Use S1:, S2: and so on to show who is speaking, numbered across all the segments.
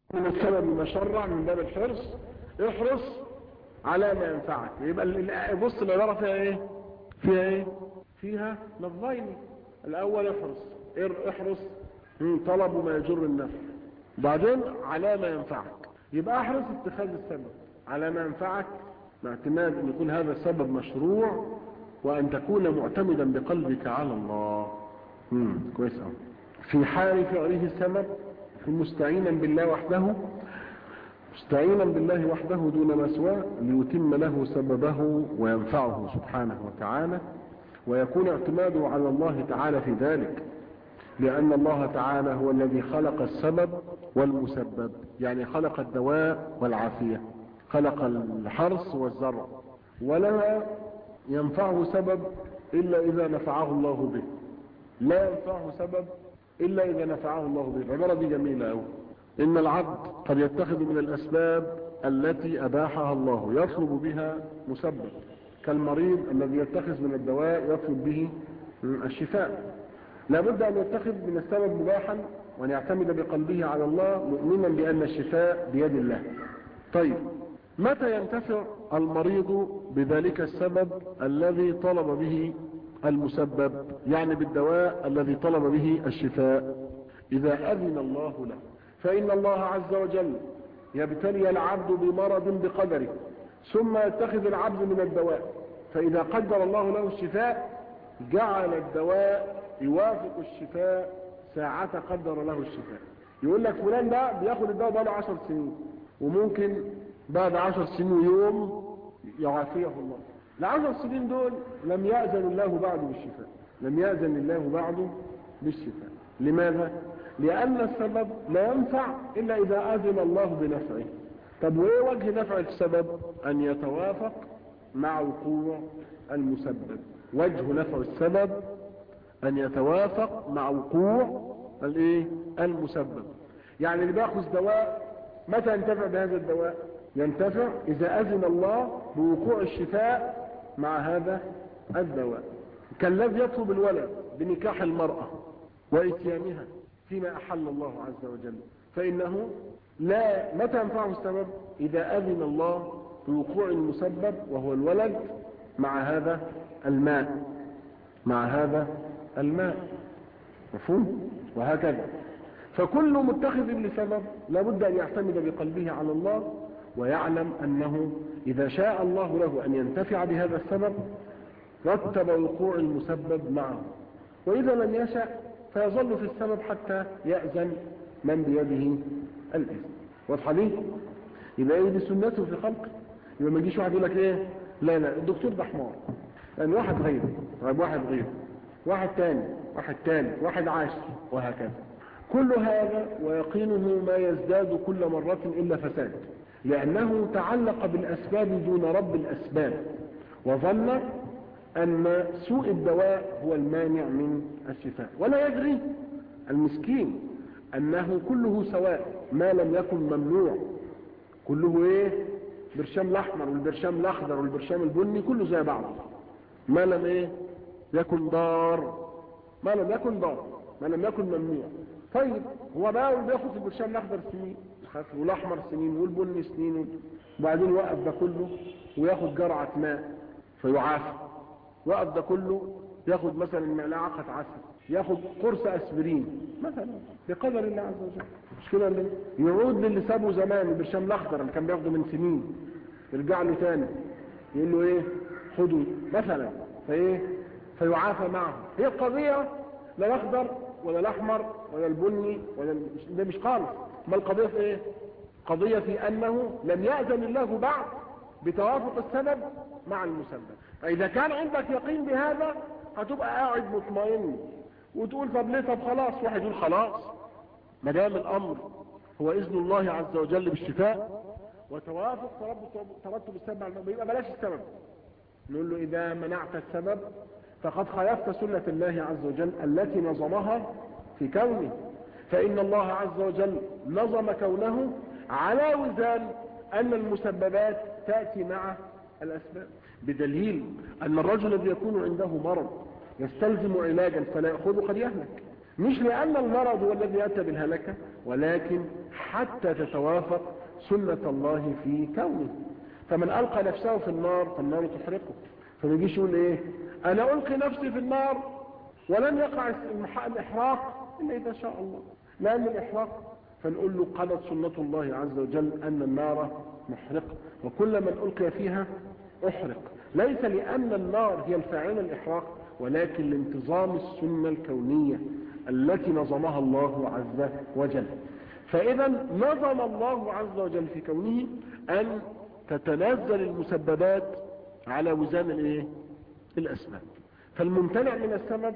S1: من السبب المشرع من باب الحرص احرص على ما ينفعك يبقى بص العبارة فيها ايه فيها ايه فيها لفظين الاول احرص احرص طلب ما يجر النفع بعدين على ما ينفعك يبقى احرص اتخاذ السبب على ما ينفعك مع اعتماد ان يكون هذا السبب مشروع وان تكون معتمدا بقلبك على الله امم كويس قوي في حال فعله السبب مستعينا بالله وحده مستعينا بالله وحده دون ما سواه ليتم له سببه وينفعه سبحانه وتعالى ويكون اعتماده على الله تعالى في ذلك لأن الله تعالى هو الذي خلق السبب والمسبب يعني خلق الدواء والعافية خلق الحرث والزرع ولا ينفعه سبب إلا إذا نفعه الله به لا ينفعه سبب إلا إذا نفعه الله به العبارة دي جميلة أوي إن العبد قد يتخذ من الأسباب التي أباحها الله يطلب بها مسبب كالمريض الذي يتخذ من الدواء يطلب به الشفاء لابد أن يتخذ من السبب مباحا وأن يعتمد بقلبه على الله مؤمنا بأن الشفاء بيد الله طيب متى ينتفع المريض بذلك السبب الذي طلب به المسبب يعني بالدواء الذي طلب به الشفاء إذا أذن الله له فإن الله عز وجل يبتلي العبد بمرض بقدره ثم يتخذ العبد من الدواء فإذا قدر الله له الشفاء جعل الدواء يوافق الشفاء ساعة قدر له الشفاء يقول لك فلان ده بياخد الدواء بقاله عشر سنين وممكن بعد عشر سنين ويوم يعافيه الله العشر سنين دول لم يأذن الله بعد بالشفاء لم يأذن الله بعد بالشفاء لماذا؟ لأن السبب لا ينفع إلا إذا أذن الله بنفعه طب وإيه وجه نفع السبب أن يتوافق مع وقوع المسبب وجه نفع السبب أن يتوافق مع وقوع الايه المسبب يعني اللي بياخذ دواء متى ينتفع بهذا الدواء ينتفع إذا أذن الله بوقوع الشفاء مع هذا الدواء كالذي يطلب الولد بنكاح المرأة وإتيانها فيما أحل الله عز وجل فإنه لا متى ينفعه السبب إذا أذن الله بوقوع المسبب وهو الولد مع هذا الماء مع هذا الماء مفهوم وهكذا فكل متخذ لسبب لابد أن يعتمد بقلبه على الله ويعلم أنه إذا شاء الله له أن ينتفع بهذا السبب رتب وقوع المسبب معه وإذا لم يشأ فيظل في السبب حتى يأذن من بيده الإذن واضحة ليه؟ يبقى ايه دي سنته في خلقه يبقى ما يجيش واحد يقول لك ايه لا لا الدكتور ده حمار لان واحد غير طيب واحد غير واحد تاني واحد تاني واحد عاشر وهكذا كل هذا ويقينه ما يزداد كل مرة إلا فساد لأنه تعلق بالأسباب دون رب الأسباب وظن أن سوء الدواء هو المانع من الشفاء ولا يدري المسكين أنه كله سواء ما لم يكن ممنوع كله إيه برشام الأحمر والبرشام الأخضر والبرشام البني كله زي بعض ما لم إيه يكن ضار ما لم يكن ضار ما لم يكن ممنوع طيب هو بقى بياخد البرشام الأخضر سنين والأحمر سنين والبني سنين وبعدين وقف ده كله وياخد جرعة ماء فيعافى وقف ده كله ياخد مثلا ملعقة عسل ياخد قرص اسبرين مثلا بقدر الله عز وجل مش كده اللي يعود للي سابه زمان البرشام الاخضر اللي كان بياخده من سنين يرجع له تاني يقول له ايه خده مثلا فايه فيعافى معه هي القضية لا الاخضر ولا الاحمر ولا البني ولا ده مش خالص ما القضية في ايه قضية في انه لم يأذن الله بعد بتوافق السبب مع المسبب فاذا كان عندك يقين بهذا هتبقى قاعد مطمئن وتقول طب ليه طب خلاص واحد يقول خلاص ما دام الامر هو اذن الله عز وجل بالشفاء وتوافق ترتب السبب على يبقى بلاش السبب نقول له اذا منعت السبب فقد خالفت سنة الله عز وجل التي نظمها في كونه فإن الله عز وجل نظم كونه على وزان أن المسببات تأتي مع الأسباب بدليل أن الرجل الذي يكون عنده مرض يستلزم علاجا فلا يأخذه قد يهلك مش لأن المرض هو الذي أتى بالهلكة ولكن حتى تتوافق سنة الله في كونه فمن ألقى نفسه في النار فالنار تحرقه فما يجيش يقول إيه أنا ألقي نفسي في النار ولن يقع الإحراق إلا إذا شاء الله لأن الإحراق فنقول له قالت سنة الله عز وجل أن النار محرقة وكل من ألقي فيها أحرق ليس لأن النار هي الفاعلة الإحراق ولكن لانتظام السنة الكونية التي نظمها الله عز وجل فإذا نظم الله عز وجل في كونه أن تتنزل المسببات على وزان الايه الأسباب فالممتنع من السبب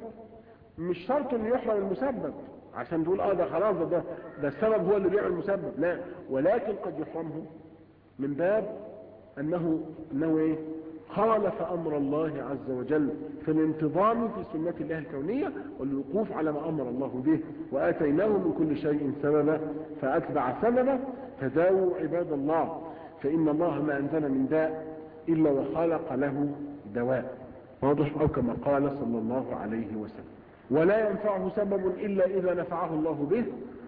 S1: مش شرط انه يحرم المسبب عشان تقول اه ده خلاص ده, ده, ده السبب هو اللي بيعمل المسبب لا ولكن قد يحرمه من باب انه انه ايه خالف امر الله عز وجل في الانتظام في سنة الله الكونية والوقوف على ما امر الله به واتيناه من كل شيء سببا فاتبع سببا فداووا عباد الله فان الله ما انزل من داء الا وخلق له دواء واضح او كما قال صلى الله عليه وسلم ولا ينفعه سبب الا اذا نفعه الله به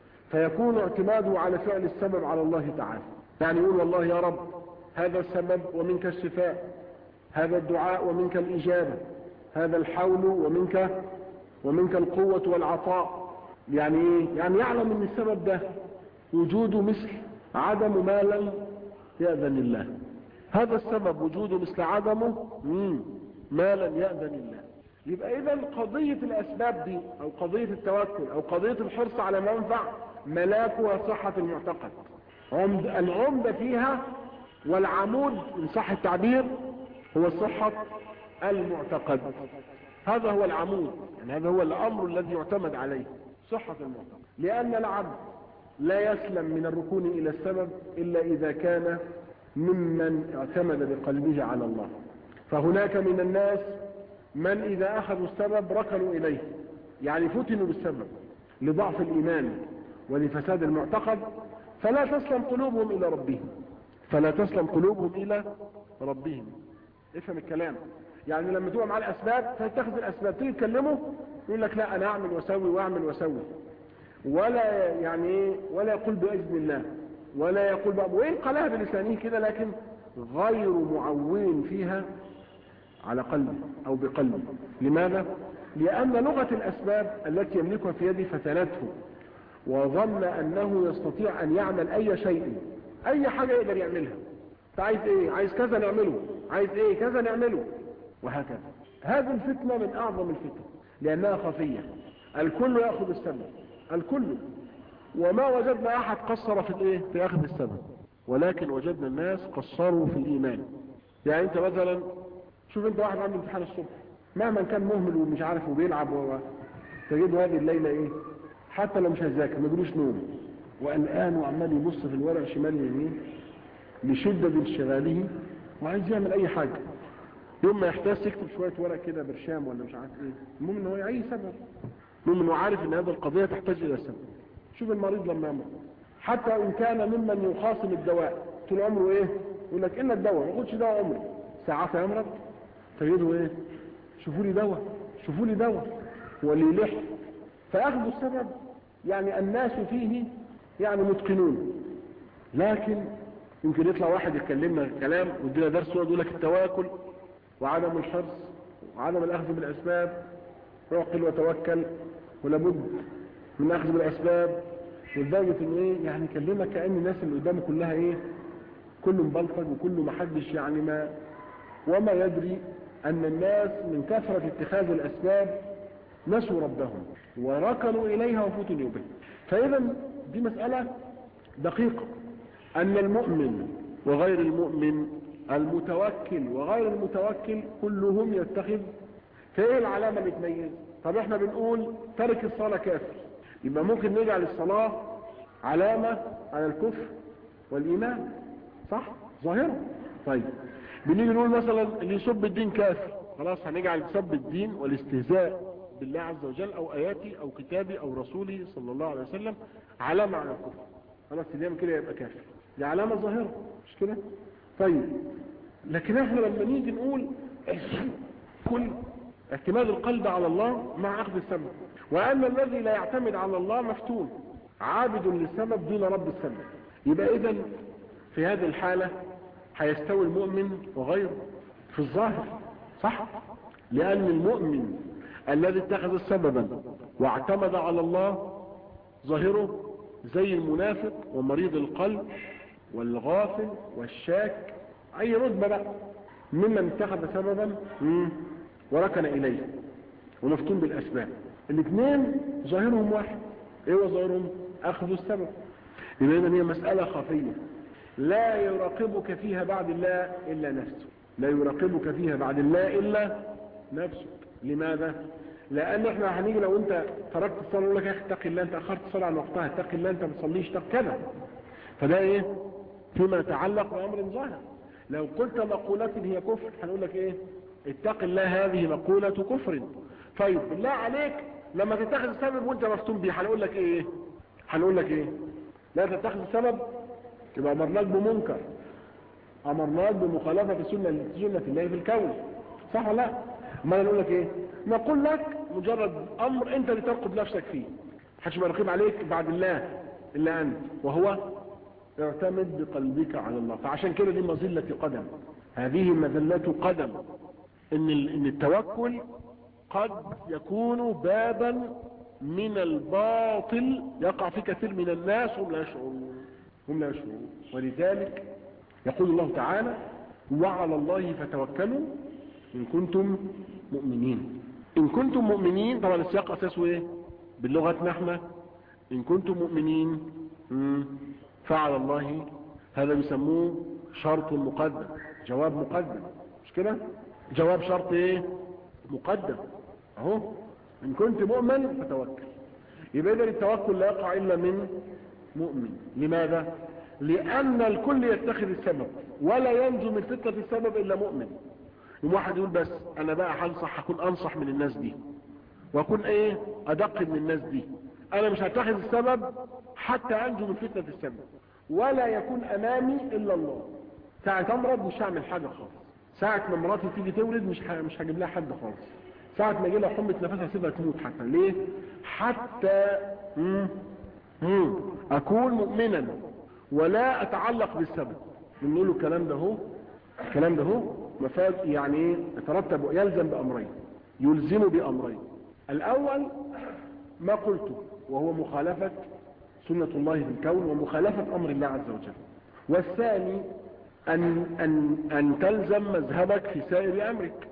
S1: فيكون اعتماده على فعل السبب على الله تعالى يعني يقول والله يا رب هذا السبب ومنك الشفاء هذا الدعاء ومنك الإجابة هذا الحول ومنك ومنك القوة والعطاء يعني ايه يعني يعلم ان السبب ده وجود مثل عدم ما لم يأذن الله هذا السبب وجود مثل عدمه مم. ما لم يأذن الله يبقى اذا قضية الاسباب دي او قضية التوكل او قضية الحرص على منفع ملاكها صحة المعتقد عمد العمدة فيها والعمود ان صح التعبير هو صحة المعتقد هذا هو العمود يعني هذا هو الامر الذي يعتمد عليه صحة المعتقد لان العبد لا يسلم من الركون الى السبب الا اذا كان ممن اعتمد بقلبه على الله فهناك من الناس من اذا اخذوا السبب ركنوا اليه يعني فتنوا بالسبب لضعف الايمان ولفساد المعتقد فلا تسلم قلوبهم الى ربهم فلا تسلم قلوبهم الى ربهم افهم الكلام يعني لما تبقى مع الاسباب فتاخذ الاسباب تيجي تكلمه يقول لك لا انا اعمل واسوي واعمل واسوي ولا يعني ايه ولا يقول باذن الله ولا يقول بقى وين قالها بلسانه كده لكن غير معون فيها على قلبه او بقلبه لماذا لان لغه الاسباب التي يملكها في يده فتنته وظن انه يستطيع ان يعمل اي شيء اي حاجه يقدر يعملها انت عايز ايه عايز كذا نعمله عايز ايه كذا نعمله وهكذا هذه الفتنة من اعظم الفتن لانها خفية الكل يأخذ السبب الكل وما وجدنا احد قصر في الايه في اخذ السبب ولكن وجدنا الناس قصروا في الايمان يعني انت مثلا شوف انت واحد عنده امتحان الصبح مهما كان مهمل ومش عارف وبيلعب و... تجد هذه الليلة ايه حتى لو مش هيذاكر ما يجيلوش نوم وقلقان وعمال يبص في الورق شمال يمين لشدة انشغاله وعايز يعمل اي حاجة يوم ما يحتاج يكتب شوية ورق كده برشام ولا مش عارف ايه المهم ان هو يعي سبب المهم انه عارف ان هذه القضية تحتاج الى سبب شوف المريض لما يمرض حتى ان كان ممن يخاصم الدواء طول عمره ايه يقول لك الا الدواء ما ياخدش دواء عمري ساعات يمرض تجده ايه شوفوا لي دواء شوفوا لي دواء واللي يلح فاخذوا السبب يعني الناس فيه يعني متقنون لكن يمكن يطلع واحد يتكلمنا كلام ويدينا درس يقول لك التواكل وعدم الحرص وعدم الاخذ بالاسباب عقل وتوكل ولابد من الاخذ بالاسباب ولدرجه انه ايه يعني يكلمك كان الناس اللي قدامه كلها ايه كله مبلطج وكله محدش يعني ما وما يدري ان الناس من كثره اتخاذ الاسباب نسوا ربهم وركنوا اليها وفتنوا به فاذا دي مساله دقيقه ان المؤمن وغير المؤمن المتوكل وغير المتوكل كلهم يتخذ فايه العلامة اللي تميز طب احنا بنقول ترك الصلاة كافر يبقى ممكن نجعل الصلاة علامة على الكفر والايمان صح ظاهرة طيب بنيجي نقول مثلا اللي يسب الدين كافر خلاص هنجعل سب الدين والاستهزاء بالله عز وجل او اياتي او كتابي او رسولي صلى الله عليه وسلم علامة على الكفر خلاص اللي كده يبقى كافر دي علامة ظاهرة مش كده طيب لكن احنا لما نيجي نقول كل اعتماد القلب على الله مع اخذ السبب وأن الذي لا يعتمد على الله مفتون عابد للسبب دون رب السبب يبقى إذا في هذه الحالة هيستوي المؤمن وغيره في الظاهر صح لأن المؤمن الذي اتخذ سببا واعتمد على الله ظاهره زي المنافق ومريض القلب والغافل والشاك اي رتبة بقى ممن اتخذ سببا وركن اليه ومفتون بالاسباب الاثنين ظاهرهم واحد ايه هو ظاهرهم اخذوا السبب يبقى هي مسألة خفية لا يراقبك فيها بعد الله الا نفسه لا يراقبك فيها بعد الله الا نفسك لماذا لان احنا هنيجي لو انت تركت الصلاه نقول لك يا اخي اتق الله انت اخرت الصلاه عن وقتها اتق الله انت ما تصليش اتق كذا فده ايه فيما يتعلق بامر ظاهر لو قلت مقولة هي كفر هنقول لك ايه اتق الله هذه مقولة كفر طيب بالله عليك لما تتخذ السبب وانت مفتون بيه هنقول لك ايه هنقول لك ايه لا تتخذ السبب يبقى امرناك بمنكر امرناك بمخالفة سنة سنة الله في الكون صح ولا لا ما نقول لك ايه نقول لك مجرد امر انت اللي ترقب نفسك فيه محدش يرقب عليك بعد الله الا انت وهو اعتمد بقلبك على الله فعشان كده دي مظلة قدم هذه مذلة قدم ان ان التوكل قد يكون بابا من الباطل يقع في كثير من الناس هم لا يشعرون هم لا يشعرون ولذلك يقول الله تعالى وعلى الله فتوكلوا إن كنتم مؤمنين إن كنتم مؤمنين طبعا السياق أساسه إيه باللغة نحن إن كنتم مؤمنين فعلى الله هذا بيسموه شرط مقدم جواب مقدم مش كده جواب شرط ايه مقدم اهو ان كنت مؤمن فتوكل يبقى اذا التوكل لا يقع الا من مؤمن لماذا لان الكل يتخذ السبب ولا ينجو من فتنة السبب الا مؤمن يوم واحد يقول بس انا بقى هنصح هكون انصح من الناس دي واكون ايه ادق من الناس دي انا مش هتخذ السبب حتى انجو من فتنة السبب ولا يكون امامي الا الله ساعة امرض مش هعمل حاجة خالص ساعة ما مراتي تيجي تولد مش ه... مش هجيب لها حد خالص ساعة ما يجي لها حمة نفسها سيبها تموت حتى ليه حتى مم. مم. اكون مؤمنا ولا اتعلق بالسبب بنقول له الكلام ده هو الكلام ده هو مفاد يعني ايه يترتب يلزم بامرين يلزم بامرين الاول ما قلته وهو مخالفة سنة الله في الكون ومخالفة امر الله عز وجل والثاني أن, أن, أن تلزم مذهبك في سائر أمرك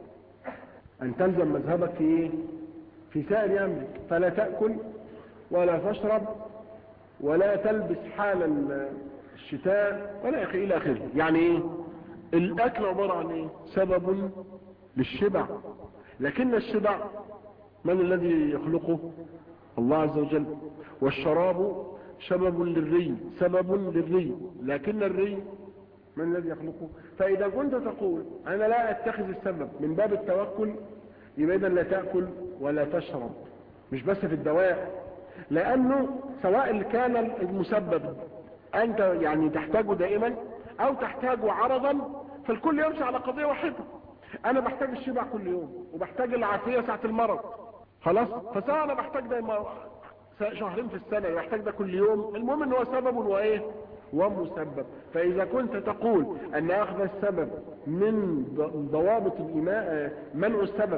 S1: أن تلزم مذهبك في إيه؟ في سائر أمرك فلا تأكل ولا تشرب ولا تلبس حال الشتاء ولا أخي إلى آخره يعني إيه الأكل عبارة عن إيه سبب للشبع لكن الشبع من الذي يخلقه الله عز وجل والشراب سبب للري سبب للري لكن الري من الذي يخلقه فإذا كنت تقول أنا لا أتخذ السبب من باب التوكل يبقى إذا لا تأكل ولا تشرب مش بس في الدواء لأنه سواء كان المسبب أنت يعني تحتاجه دائما أو تحتاجه عرضا فالكل يمشي على قضية واحدة أنا بحتاج الشبع كل يوم وبحتاج العافية ساعة المرض خلاص فسواء أنا بحتاج ده شهرين في السنة يحتاج ده كل يوم المهم ان هو سبب وايه ومسبب فإذا كنت تقول أن أخذ السبب من ضوابط الإيمان منع السبب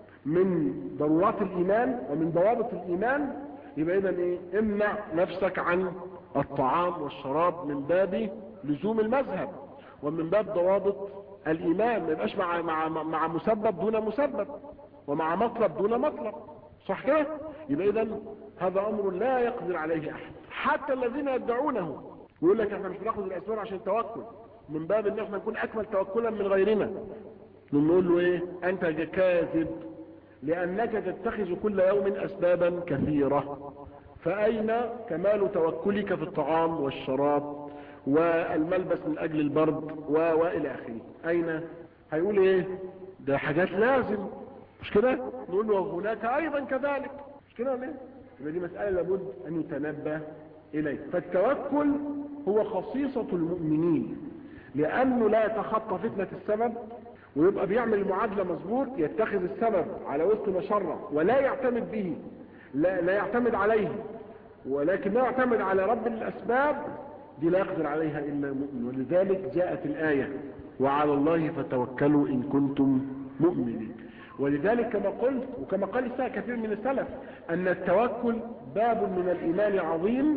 S1: من ضرورات الإيمان ومن ضوابط الإيمان يبقى إذا إيه امنع نفسك عن الطعام والشراب من باب لزوم المذهب ومن باب ضوابط الإيمان ما يبقاش مع, مع, مع مسبب دون مسبب ومع مطلب دون مطلب صح كده يبقى إذا هذا أمر لا يقدر عليه أحد حتى الذين يدعونه ويقول لك احنا مش بناخد الاسباب عشان التوكل من باب ان احنا نكون اكمل توكلا من غيرنا نقول له ايه انت كاذب لانك تتخذ كل يوم اسبابا كثيرة فاين كمال توكلك في الطعام والشراب والملبس من اجل البرد والى اخره اين هيقول ايه ده حاجات لازم مش كده نقول له هناك ايضا كذلك مش كده ليه يبقى دي مسألة لابد ان يتنبه إليه فالتوكل هو خصيصة المؤمنين لأنه لا يتخطى فتنة السبب ويبقى بيعمل المعادلة مظبوط يتخذ السبب على وسط مشرة ولا يعتمد به لا, لا يعتمد عليه ولكن لا يعتمد على رب الأسباب دي لا يقدر عليها إلا مؤمن ولذلك جاءت الآية وعلى الله فتوكلوا إن كنتم مؤمنين ولذلك كما قلت وكما قال كثير من السلف أن التوكل باب من الإيمان عظيم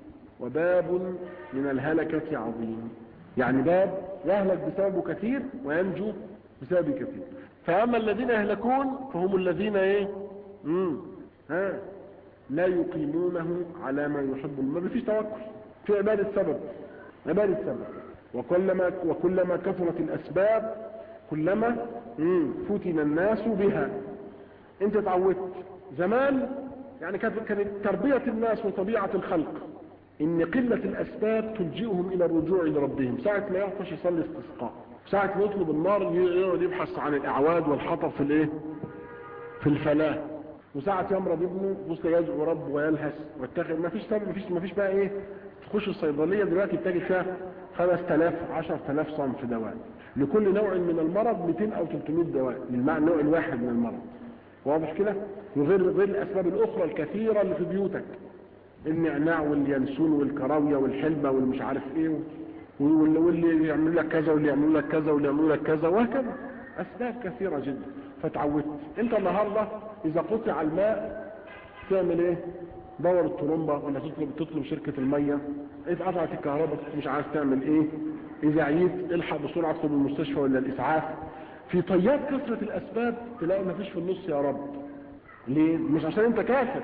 S1: وباب من الهلكة عظيم يعني باب يهلك بسببه كثير وينجو بسببه كثير فأما الذين يهلكون فهم الذين ايه مم. ها لا يقيمونه على ما يحب ما فيش توكل في عبادة سبب عبادة سبب وكلما, وكلما كثرت الأسباب كلما مم. فتن الناس بها انت تعودت زمان يعني كانت تربية الناس وطبيعة الخلق ان قلة الاسباب تلجئهم الى الرجوع لربهم ساعة ما يعطش يصلي استسقاء ساعة ما يطلب النار يقعد يبحث عن الاعواد والخطر في الايه في الفلاة وساعة يمرض ابنه بص يدعو رب ويلهس واتخذ ما فيش ما فيش ما فيش بقى ايه تخش الصيدلية دلوقتي تجد فيها 5000 10000 صنف دواء لكل نوع من المرض 200 او 300 دواء للنوع الواحد من المرض واضح كده وغير غير الاسباب الاخرى الكثيرة اللي في بيوتك النعناع واليانسون والكراوية والحلبة والمش عارف ايه واللي يعمل لك كذا واللي يعمل لك كذا واللي يعمل لك كذا وهكذا اسباب كثيرة جدا فتعودت انت النهاردة اذا قطع الماء تعمل ايه دور الطرمبة ولا تطلب تطلب شركة المية اتقطعت الكهرباء مش عارف تعمل ايه اذا عييت الحق بسرعة تطلب المستشفى ولا الاسعاف في طيات كثرة الاسباب تلاقي مفيش في النص يا رب ليه مش عشان انت كافر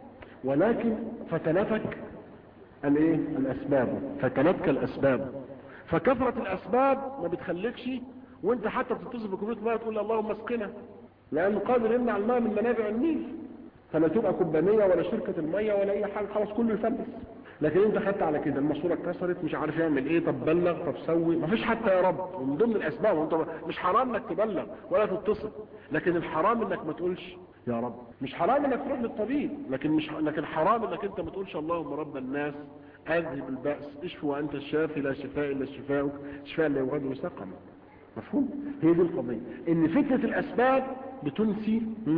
S1: ولكن فتنتك الايه الاسباب فتنتك الاسباب فكثرة الاسباب ما بتخليكش وانت حتى بتتصل بكمية الماء تقول اللهم اسقنا لانه قادر يمنع الماء من منابع النيل فلا تبقى كوبانية ولا شركة المية ولا اي حاجة خلاص كله يفلس لكن انت خدت على كده الماسوره اتكسرت مش عارف يعمل ايه طب بلغ طب سوي مفيش حتى يا رب ومن ضمن الاسباب وانت مش حرام انك تبلغ ولا تتصل لكن الحرام انك ما تقولش يا رب مش حرام انك تروح للطبيب لكن مش لكن حرام انك انت ما تقولش اللهم رب الناس اذهب البأس اشف وانت الشافي لا شفاء الا شفاؤك شفاء لا يغادر سقما مفهوم هي دي القضيه ان فكره الاسباب بتنسي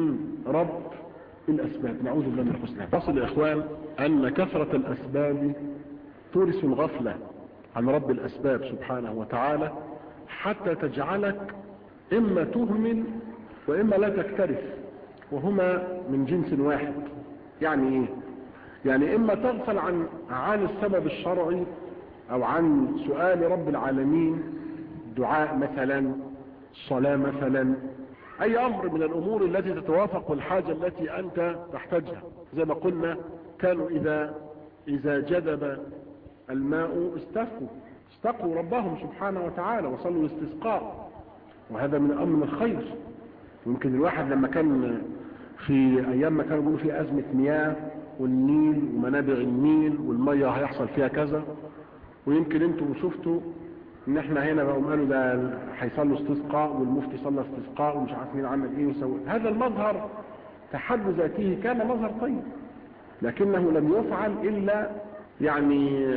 S1: رب الاسباب نعوذ بالله من الحسنى اصل يا اخوان ان كثره الاسباب تورث الغفله عن رب الاسباب سبحانه وتعالى حتى تجعلك اما تهمل واما لا تكترث وهما من جنس واحد يعني ايه يعني اما تغفل عن عن السبب الشرعي او عن سؤال رب العالمين دعاء مثلا الصلاة مثلا اي امر من الامور التي تتوافق الحاجة التي انت تحتاجها زي ما قلنا كانوا اذا اذا جذب الماء استفوا استقوا ربهم سبحانه وتعالى وصلوا الاستسقاء وهذا من امر الخير يمكن الواحد لما كان في ايام ما كانوا يقولوا في ازمة مياه والنيل ومنابع النيل والمية هيحصل فيها كذا ويمكن انتم شفتوا ان احنا هنا بقوا قالوا ده هيصلوا استسقاء والمفتي صلى استسقاء ومش عارف مين عمل ايه وسوى هذا المظهر في حد ذاته كان مظهر طيب لكنه لم يفعل الا يعني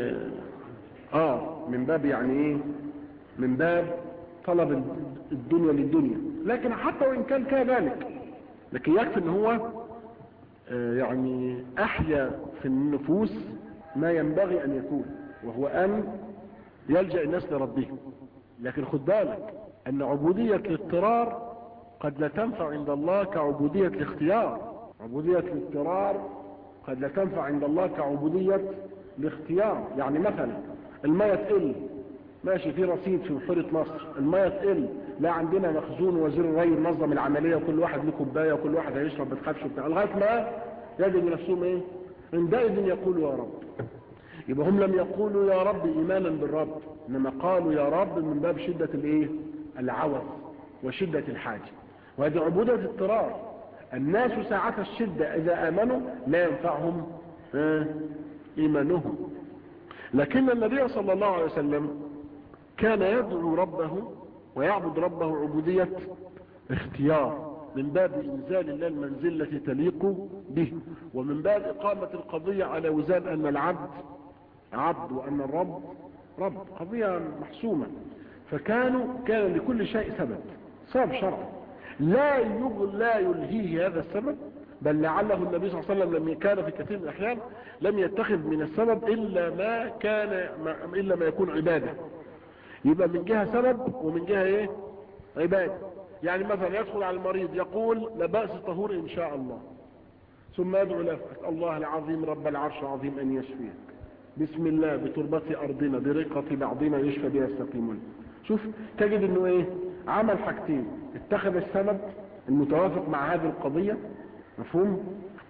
S1: اه من باب يعني ايه من باب طلب الدنيا للدنيا لكن حتى وان كان كذلك لكن يكفي ان هو آه يعني احيا في النفوس ما ينبغي ان يكون وهو ان يلجأ الناس لربهم لكن خد بالك ان عبودية الاضطرار قد لا تنفع عند الله كعبودية الاختيار عبودية الاضطرار قد لا تنفع عند الله كعبودية الاختيار يعني مثلا المية تقل ماشي في رصيد في بحيرة مصر المية تقل لا عندنا مخزون وزير الري منظم العملية وكل واحد له كوبايه وكل واحد هيشرب ما تخافش بتاع لغايه ما يجد نفسهم ايه عندئذ يقول يا رب يبقى هم لم يقولوا يا رب ايمانا بالرب انما قالوا يا رب من باب شدة الايه العوض وشدة الحاجة وهذه عبودة اضطرار الناس ساعة الشدة اذا امنوا لا ينفعهم اه ايمانهم لكن النبي صلى الله عليه وسلم كان يدعو ربه ويعبد ربه عبودية اختيار من باب انزال الله المنزل التي تليق به ومن باب اقامة القضية على وزان ان العبد عبد وان الرب رب قضية محسومة فكانوا كان لكل شيء سبب سبب شرعي لا يغ لا يلهيه هذا السبب بل لعله النبي صلى الله عليه وسلم لم كان في كثير من الأحيان لم يتخذ من السبب إلا ما كان إلا ما يكون عبادة يبقى من جهة سبب ومن جهة إيه عبادة يعني مثلا يدخل على المريض يقول لا بأس طهور إن شاء الله ثم يدعو له الله العظيم رب العرش العظيم أن يشفيك بسم الله بتربة أرضنا برقة بعضنا يشفى بها السقيمون شوف تجد انه ايه عمل حاجتين اتخذ السبب المتوافق مع هذه القضية مفهوم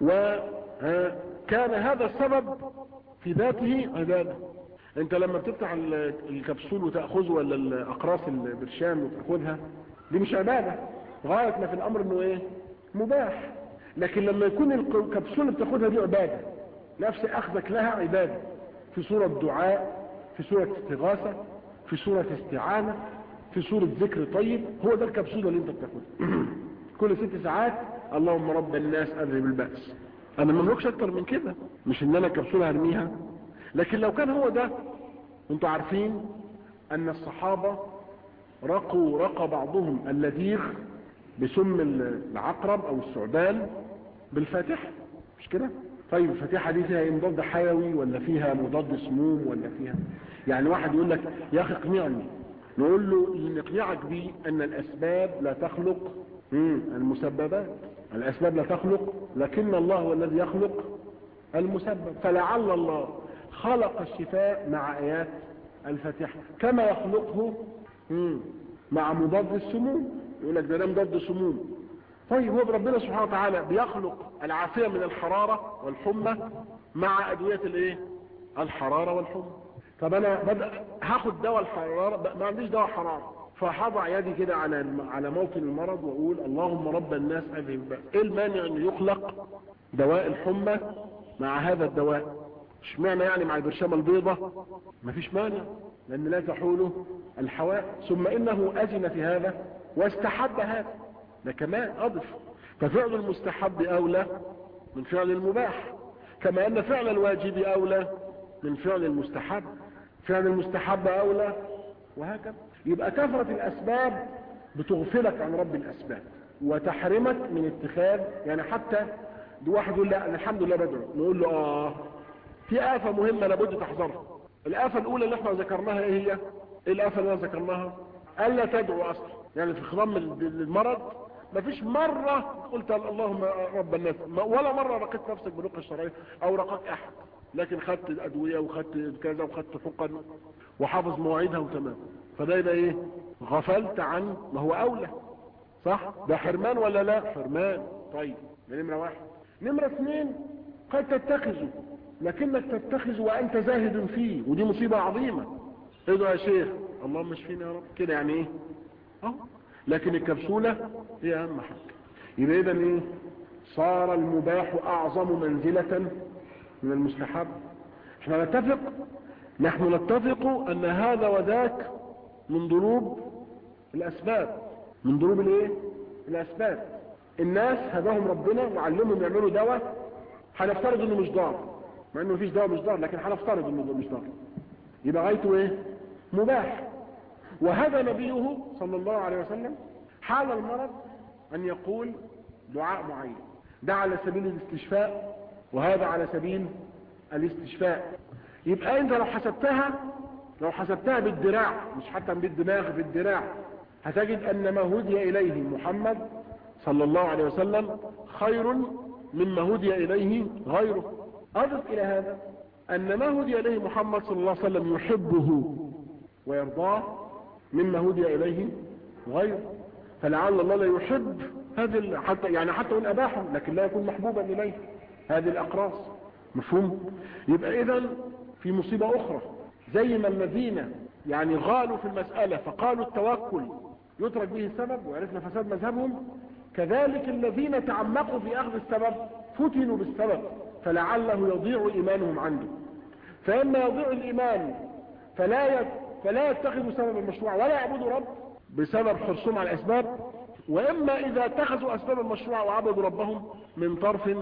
S1: وكان هذا السبب في ذاته عبادة انت لما بتفتح الكبسول وتأخذه ولا الاقراص البرشام وتأخذها دي مش عبادة غاية ما في الامر انه ايه مباح لكن لما يكون الكبسول اللي بتاخدها دي عبادة نفس اخذك لها عبادة في صورة دعاء في صورة استغاثة في صورة استعانة في صورة ذكر طيب هو ده الكبسولة اللي انت بتاخدها كل ست ساعات اللهم رب الناس اذهب البأس انا مملكش اكتر من كده مش ان انا كبسولة هرميها لكن لو كان هو ده انتوا عارفين ان الصحابة رقوا رقى بعضهم اللذيغ بسم العقرب او الثعبان بالفاتحة مش كده طيب الفاتحة دي فيها مضاد حيوي ولا فيها مضاد سموم ولا فيها يعني واحد يقول لك يا اخي اقنعني نقول له اللي نقنعك بيه ان الاسباب لا تخلق المسببات الاسباب لا تخلق لكن الله هو الذي يخلق المسبب فلعل الله خلق الشفاء مع ايات الفاتحة كما يخلقه مع مضاد السموم يقول لك ده مضاد سموم طيب هو ربنا سبحانه وتعالى بيخلق العافية من الحرارة والحمى مع ادوية الايه الحرارة والحمى طب انا بدأ هاخد دواء الحرارة ما عنديش دواء حرارة فهضع يدي كده على على موطن المرض واقول اللهم رب الناس اذهب بقى ايه المانع ان يخلق دواء الحمى مع هذا الدواء اشمعنى يعني مع البرشامه البيضة مفيش مانع لان لا تحوله الحواء ثم انه اذن في هذا واستحب هذا ده كمان اضف ففعل المستحب اولى من فعل المباح كما ان فعل الواجب اولى من فعل المستحب فعل المستحب اولى وهكذا يبقى كثرة الاسباب بتغفلك عن رب الاسباب وتحرمك من اتخاذ يعني حتى دي واحد يقول لا انا الحمد لله بدعو نقول له اه في آفة مهمة لابد تحذرها الآفة الأولى اللي احنا ذكرناها ايه هي ايه الآفة اللي ذكرناها ألا تدعو أصلا يعني في خضم المرض مفيش مرة قلت اللهم رب الناس ولا مرة رقيت نفسك بالرقية الشرعية أو رقاك أحد لكن خدت الأدوية وخدت كذا وخدت حقن وحافظ مواعيدها وتمام فده يبقى ايه غفلت عن ما هو أولى صح ده حرمان ولا لا حرمان طيب ده نمرة واحد نمرة اثنين قد تتخذه لكنك تتخذ وانت زاهد فيه ودي مصيبة عظيمة ادعو يا شيخ اللهم اشفينا يا رب كده يعني ايه اه لكن الكبسولة هي اهم حاجة يبقى اذا ايه صار المباح اعظم منزلة من المستحب احنا نتفق نحن نتفق ان هذا وذاك من ضروب الاسباب من ضروب الايه الاسباب الناس هداهم ربنا وعلمهم يعملوا دواء هنفترض انه مش ضار مع انه مفيش دواء مش ضار لكن هنفترض انه مش ضار يبقى غايته ايه مباح وهذا نبيه صلى الله عليه وسلم حال المرض ان يقول دعاء معين ده على سبيل الاستشفاء وهذا على سبيل الاستشفاء يبقى انت لو حسبتها لو حسبتها بالدراع مش حتى بالدماغ بالدراع هتجد ان ما هدي اليه محمد صلى الله عليه وسلم خير مما هدي اليه غيره أضف إلى هذا أن ما هدي إليه محمد صلى الله عليه وسلم يحبه ويرضاه مما هدي إليه غيره فلعل الله لا يحب هذه حتى يعني حتى وإن أباحه لكن لا يكون محبوبا إليه هذه الأقراص مفهوم يبقى إذا في مصيبة أخرى زي ما الذين يعني غالوا في المسألة فقالوا التوكل يترك به السبب وعرفنا فساد مذهبهم كذلك الذين تعمقوا في أخذ السبب فتنوا بالسبب فلعله يضيع إيمانهم عنده فإما يضيع الإيمان فلا فلا يتخذوا سبب المشروع ولا يعبدوا رب بسبب حرصهم على الأسباب وإما إذا اتخذوا أسباب المشروع وعبدوا ربهم من طرف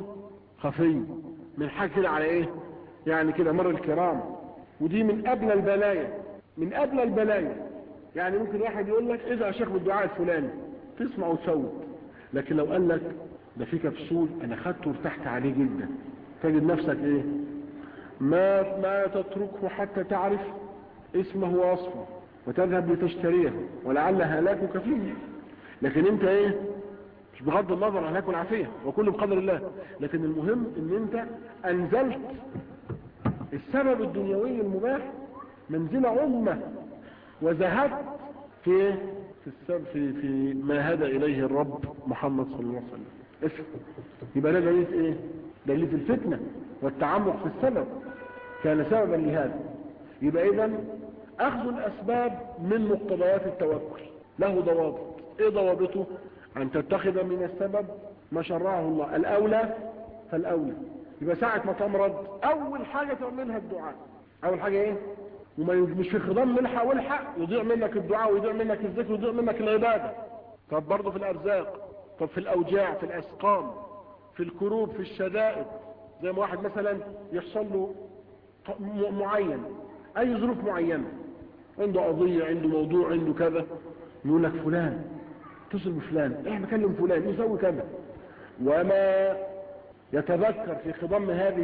S1: خفي من حاجة كده على إيه يعني كده مر الكرام ودي من أبلى البلايا من أبلى البلايا يعني ممكن واحد يقول لك إذا شيخ بالدعاء الفلاني تسمع وتسوت لكن لو قال لك ده في كبسول انا خدته وارتحت عليه جدا تجد نفسك ايه ما ما تتركه حتى تعرف اسمه ووصفه وتذهب لتشتريه ولعل هلاكك فيه لكن انت ايه مش بغض النظر عن هلاك والعافيه وكله بقدر الله لكن المهم ان انت انزلت السبب الدنيوي المباح منزل عمه وذهبت في في السبب في في ما هدى اليه الرب محمد صلى الله عليه وسلم اسم يبقى ده دليل ايه دليل الفتنه والتعمق في السبب كان سببا لهذا يبقى اذا اخذ الاسباب من مقتضيات التوكل له ضوابط ايه ضوابطه ان تتخذ من السبب ما شرعه الله الاولى فالاولى يبقى ساعة ما تمرض اول حاجة تعملها الدعاء اول حاجة ايه وما مش في خضام ملحق والحق يضيع منك الدعاء ويضيع منك الذكر ويضيع منك العبادة طب برضه في الارزاق طب في الاوجاع في الاسقام في الكروب في الشدائد زي ما واحد مثلا يحصل له معين اي ظروف معينة عنده قضية عنده موضوع عنده كذا يقول لك فلان اتصل بفلان احنا بكلم فلان يسوي كذا وما يتذكر في خضم هذه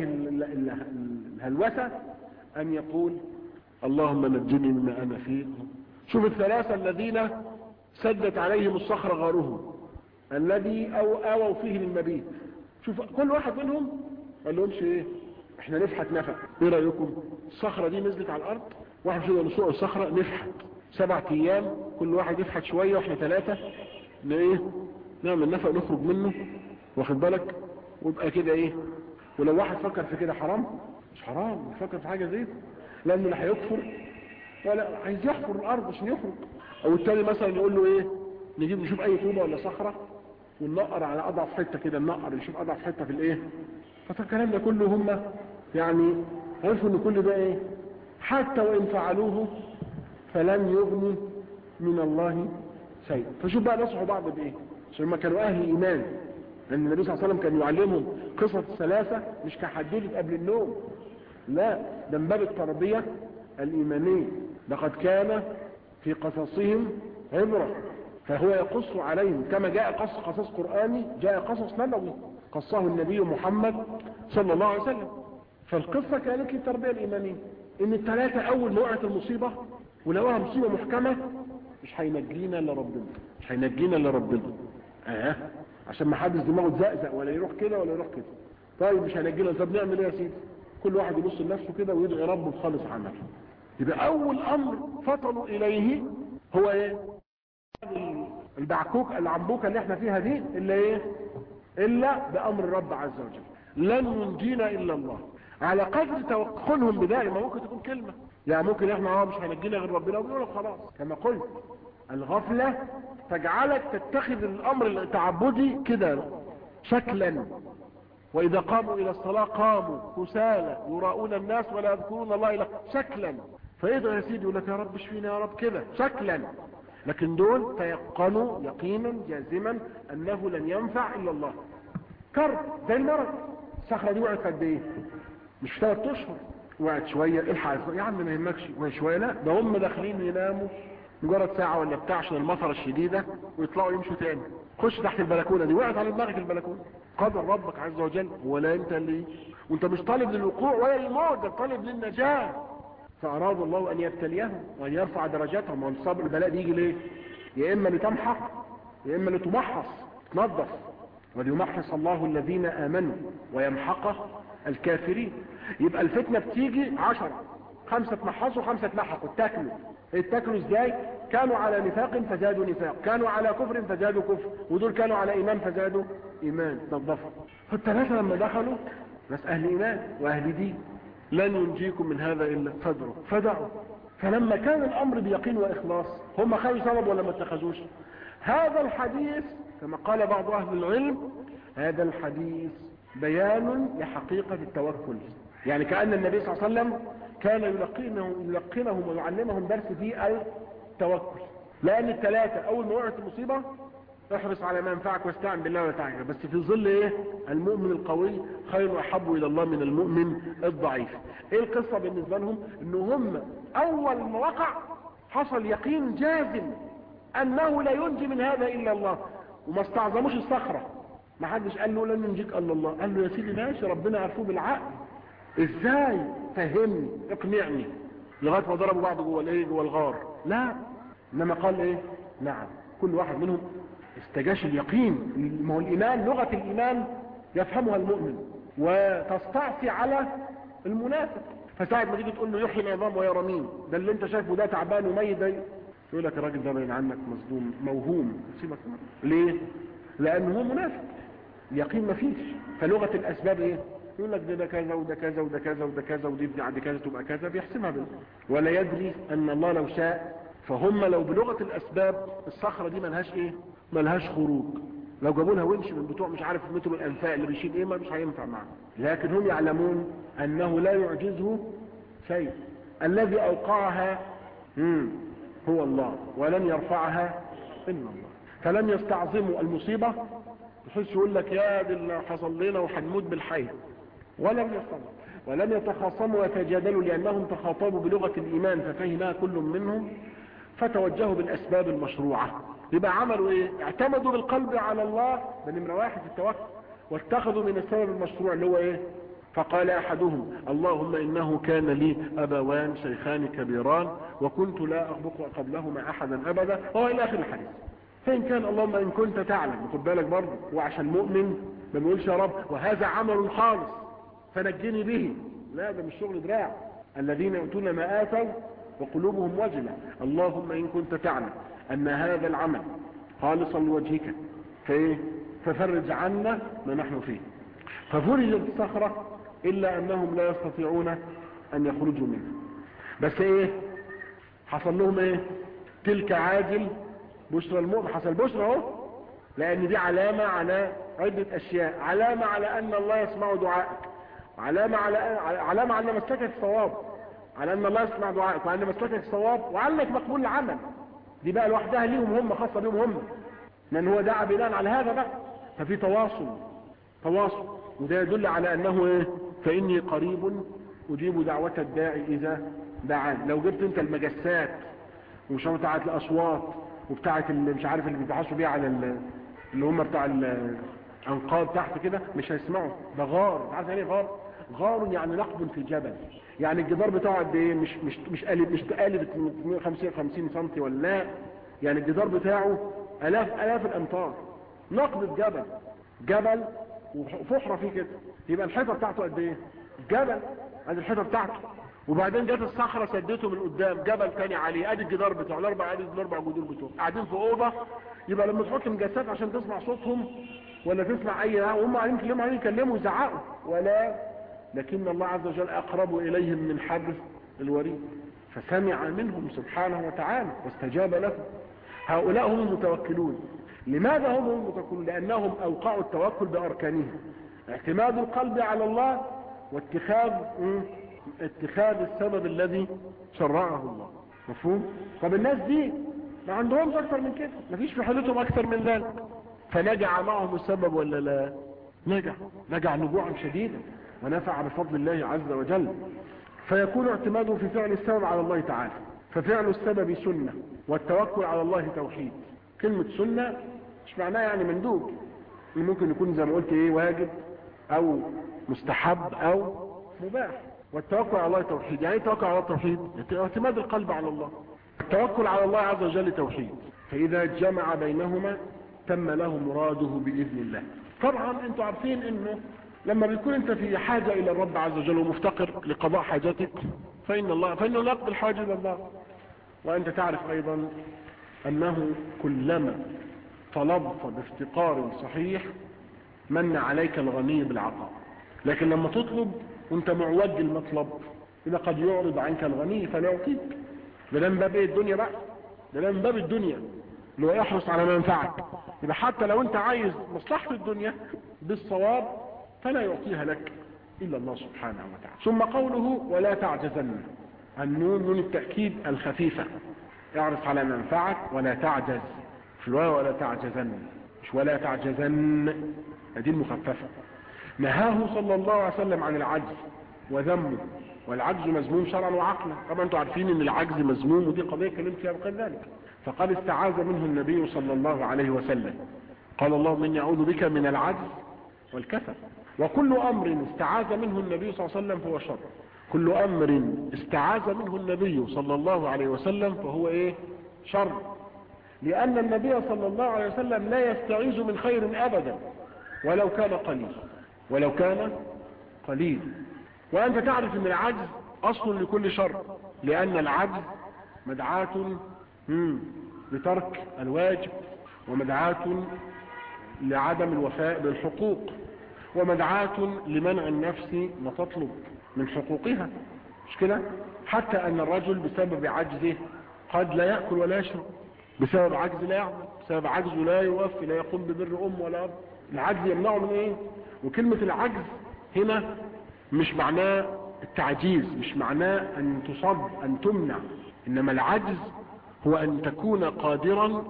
S1: الهلوسة ان يقول اللهم نجني مما انا فيه شوف الثلاثة الذين سدت عليهم الصخرة غارهم الذي أو اووا فيه للمبيت شوف كل واحد منهم قال لهمش ايه احنا نفحت نفق ايه رايكم الصخرة دي نزلت على الارض واحد فينا نسوق الصخرة نفحت سبع ايام كل واحد يفحت شوية واحنا ثلاثة ايه نعمل نفق نخرج منه واخد بالك ويبقى كده ايه ولو واحد فكر في كده حرام مش حرام يفكر في حاجة زي لانه لا هيكفر ولا عايز يحفر الارض عشان يخرج او التاني مثلا يقول له ايه نجيب نشوف اي طوبة ولا صخرة وننقر على اضعف حتة كده ننقر نشوف اضعف حتة في الايه فالكلام ده كله هم يعني عرفوا ان كل ده ايه حتى وان فعلوه فلن يغني من الله شيء فشوف بقى نصحوا بعض بايه عشان ما كانوا اهل ايمان لان النبي صلى الله عليه وسلم كان يعلمهم قصص الثلاثة مش كحدوده قبل النوم لا ده من باب التربية الايمانية لقد كان في قصصهم عبرة فهو يقص عليهم كما جاء قص قصص قرآني جاء قصص نبوي قصه النبي محمد صلى الله عليه وسلم فالقصة كانت للتربية الإيمانية إن الثلاثة أول ما وقعت المصيبة ولوها مصيبة محكمة مش هينجينا إلا ربنا مش هينجينا إلا ربنا آه عشان ما حدش دماغه تزقزق ولا يروح كده ولا يروح كده طيب مش هينجينا طب نعمل إيه يا سيدي كل واحد يبص لنفسه كده ويدعي ربه بخالص عمل يبقى أول أمر فطنوا إليه هو إيه البعكوك العنبوكة اللي احنا فيها دي إلا إيه إلا بأمر الرب عز وجل لن ينجينا إلا الله على قدر توقنهم بذلك ما ممكن تكون كلمة يعني ممكن احنا اه مش هنجينا غير ربنا ونقول لك خلاص كما قلت الغفلة تجعلك تتخذ الأمر التعبدي كده شكلا وإذا قاموا إلى الصلاة قاموا كسالى يراؤون الناس ولا يذكرون الله إلا شكلا فيدعو يا سيدي يقول لك يا رب اشفينا يا رب كده شكلا لكن دول تيقنوا يقينا جازما انه لن ينفع الا الله كرب زي المرض الصخره دي وقعت قد ايه مش في ثلاث اشهر وقعت شويه الحق يا عم ما يهمكش شويه لا ده هم داخلين يناموا مجرد ساعه ولا بتاع عشان المطره الشديده ويطلعوا يمشوا تاني خش تحت البلكونه دي وقعت على دماغك البلكونه قدر ربك عز وجل ولا انت اللي وانت مش طالب للوقوع ولا للموت ده طالب للنجاه فأراد الله أن يبتليهم وأن يرفع درجاتهم والصبر البلاء دي يجي ليه يا إما لتمحق يا إما لتمحص تنظف وليمحص الله الذين آمنوا ويمحق الكافرين يبقى الفتنة بتيجي عشرة خمسة تمحصوا خمسة تمحقوا اتاكلوا اتاكلوا ازاي كانوا على نفاق فزادوا نفاق كانوا على كفر فزادوا كفر ودول كانوا على ايمان فزادوا ايمان تنظفوا فالثلاثة لما دخلوا ناس اهل ايمان واهل دين لن ينجيكم من هذا إلا فادعوا فدعوا فلما كان الأمر بيقين وإخلاص هم خذوا سبب ولا ما اتخذوش هذا الحديث كما قال بعض أهل العلم هذا الحديث بيان لحقيقة التوكل يعني كأن النبي صلى الله عليه وسلم كان يلقينهم, يلقينهم ويعلمهم درس في التوكل لأن الثلاثة أول ما وقعت المصيبة احرص على ما ينفعك واستعن بالله ولا تعجب بس في ظل ايه المؤمن القوي خير واحب الى الله من المؤمن الضعيف ايه القصة بالنسبة لهم ان هم اول ما وقع حصل يقين جازم انه لا ينجي من هذا الا الله وما استعظموش الصخرة ما حدش قال له لن ننجيك الا الله قال له يا سيدي ماشي ربنا عرفوه بالعقل ازاي فهمني اقنعني لغايه ما ضربوا بعض جوه الايه جوه الغار لا انما قال ايه نعم كل واحد منهم استجاش اليقين ما هو الايمان لغه الايمان يفهمها المؤمن وتستعصي على المنافق فساعد ما تيجي تقول له يحيي العظام ويا رميم ده اللي انت شايفه ده تعبان وميت ده يقول لك الراجل ده باين عنك مصدوم موهوم سيبك ليه لانه هو منافق اليقين ما فيش فلغه الاسباب ايه يقول لك ده ده كذا وده كذا وده كذا وده كذا ودي بعد كذا تبقى كذا بيحسبها بال ولا يدري ان الله لو شاء فهم لو بلغه الاسباب الصخره دي ملهاش ايه ملهاش خروج لو جابوا لها ونش من بتوع مش عارف متر الانفاق اللي بيشيل ايه ما مش هينفع معاه لكن هم يعلمون انه لا يعجزه شيء الذي اوقعها مم. هو الله ولن يرفعها الا الله فلم يستعظموا المصيبه بحيث يقول لك يا دي اللي حصل لنا وهنموت بالحي ولم يستعظموا ولم يتخاصموا ويتجادلوا لانهم تخاطبوا بلغه الايمان ففهمها كل منهم فتوجهوا بالاسباب المشروعه يبقى عملوا ايه اعتمدوا بالقلب على الله ده نمره واحد في التوكل واتخذوا من السبب المشروع اللي هو ايه فقال احدهم اللهم انه كان لي ابوان شيخان كبيران وكنت لا اغبق قبلهما احدا ابدا هو الى اخر الحديث فان كان اللهم ان كنت تعلم خد بالك برضه هو عشان مؤمن ما بيقولش يا رب وهذا عمل خالص فنجني به لا ده مش شغل دراع الذين يؤتون ما اتوا وقلوبهم وجله اللهم ان كنت تعلم ان هذا العمل خالصا لوجهك فايه ففرج عنا ما نحن فيه ففرجت الصخرة الا انهم لا يستطيعون ان يخرجوا منها بس ايه حصل لهم ايه تلك عاجل بشرى المؤمن حصل بشرى اهو لان دي علامة على عدة اشياء علامة على ان الله يسمع دعائك علامة على علامة على مسلكك الصواب على ان الله يسمع دعائك وان مسلكك الصواب وعنك مقبول العمل دي بقى لوحدها ليهم هم خاصة بيهم هم من هو دعا بناء على هذا بقى ففي تواصل تواصل وده يدل على انه ايه فاني قريب اجيب دعوة الداعي اذا دعان لو جبت انت المجسات ومش بتاعت الاصوات وبتاعت اللي مش عارف اللي بيبحثوا بيها على اللي هم بتاع الانقاض تحت كده مش هيسمعوا ده غار عارف يعني غار غار يعني نقب في الجبل يعني الجدار بتاعه قد ايه مش مش مش قالب مش قالب 150 50 سم ولا لا يعني الجدار بتاعه الاف الاف الامتار نقب جبل جبل وفحرة فيه كده يبقى الحيطه بتاعته قد ايه جبل ادي الحيطه بتاعته وبعدين جت الصخره سدته من قدام جبل تاني عليه ادي الجدار بتاعه الاربع ادي الاربع جدور بتوعه قاعدين في اوضه يبقى لما تحط مجسات عشان تسمع صوتهم ولا تسمع اي وهم قاعدين يتكلموا قاعدين يكلموا ويزعقوا ولا لكن الله عز وجل اقرب اليهم من حبل الوريد فسمع منهم سبحانه وتعالى واستجاب لهم هؤلاء هم المتوكلون لماذا هم المتوكلون لانهم اوقعوا التوكل باركانه اعتماد القلب على الله واتخاذ اتخاذ السبب الذي شرعه الله مفهوم طب الناس دي ما عندهمش اكتر من كده مفيش في حالتهم اكتر من ذلك فنجع معهم السبب ولا لا نجع نجع نجوعا شديدا ونفع بفضل الله عز وجل فيكون اعتماده في فعل السبب على الله تعالى ففعل السبب سنة والتوكل على الله توحيد كلمة سنة مش معناها يعني مندوب ممكن يكون زي ما قلت ايه واجب او مستحب او مباح والتوكل على الله توحيد يعني ايه التوكل على الله توحيد اعتماد القلب على الله التوكل على الله عز وجل توحيد فاذا جمع بينهما تم له مراده باذن الله طبعا انتوا عارفين انه لما بيكون انت في حاجة الى الرب عز وجل ومفتقر لقضاء حاجتك فإن الله فإنه لا يقضي الحاجة الى الله وانت تعرف ايضا انه كلما طلبت بافتقار صحيح من عليك الغني بالعطاء لكن لما تطلب وانت معوج المطلب اذا قد يعرض عنك الغني فلا يعطيك ده من باب ايه الدنيا بقى ده من باب الدنيا اللي هو يحرص على ما ينفعك يبقى حتى لو انت عايز مصلحة الدنيا بالصواب فلا يعطيها لك إلا الله سبحانه وتعالى ثم قوله ولا تعجزن النون نون التأكيد الخفيفة اعرف على ما ينفعك ولا تعجز في الواو ولا تعجزن مش ولا تعجزن دي المخففة نهاه صلى الله عليه وسلم عن العجز وذمه والعجز مذموم شرعا وعقلا طبعا انتم عارفين ان العجز مذموم ودي قضية كلمت فيها بقدر ذلك فقد استعاذ منه النبي صلى الله عليه وسلم قال اللهم اني اعوذ بك من العجز والكسل وكل امر استعاذ منه النبي صلى الله عليه وسلم فهو شر كل امر استعاذ منه النبي صلى الله عليه وسلم فهو ايه شر لان النبي صلى الله عليه وسلم لا يستعيذ من خير ابدا ولو كان قليل ولو كان قليل وانت تعرف ان العجز اصل لكل شر لان العجز مدعاة لترك الواجب ومدعاة لعدم الوفاء بالحقوق ومدعاة لمنع النفس ما تطلب من حقوقها مش كده حتى ان الرجل بسبب عجزه قد لا يأكل ولا يشرب بسبب عجز لا يعمل بسبب عجزه لا يوفي لا يقوم ببر ام ولا اب العجز يمنعه من ايه وكلمة العجز هنا مش معناه التعجيز مش معناه ان تصب ان تمنع انما العجز هو ان تكون قادرا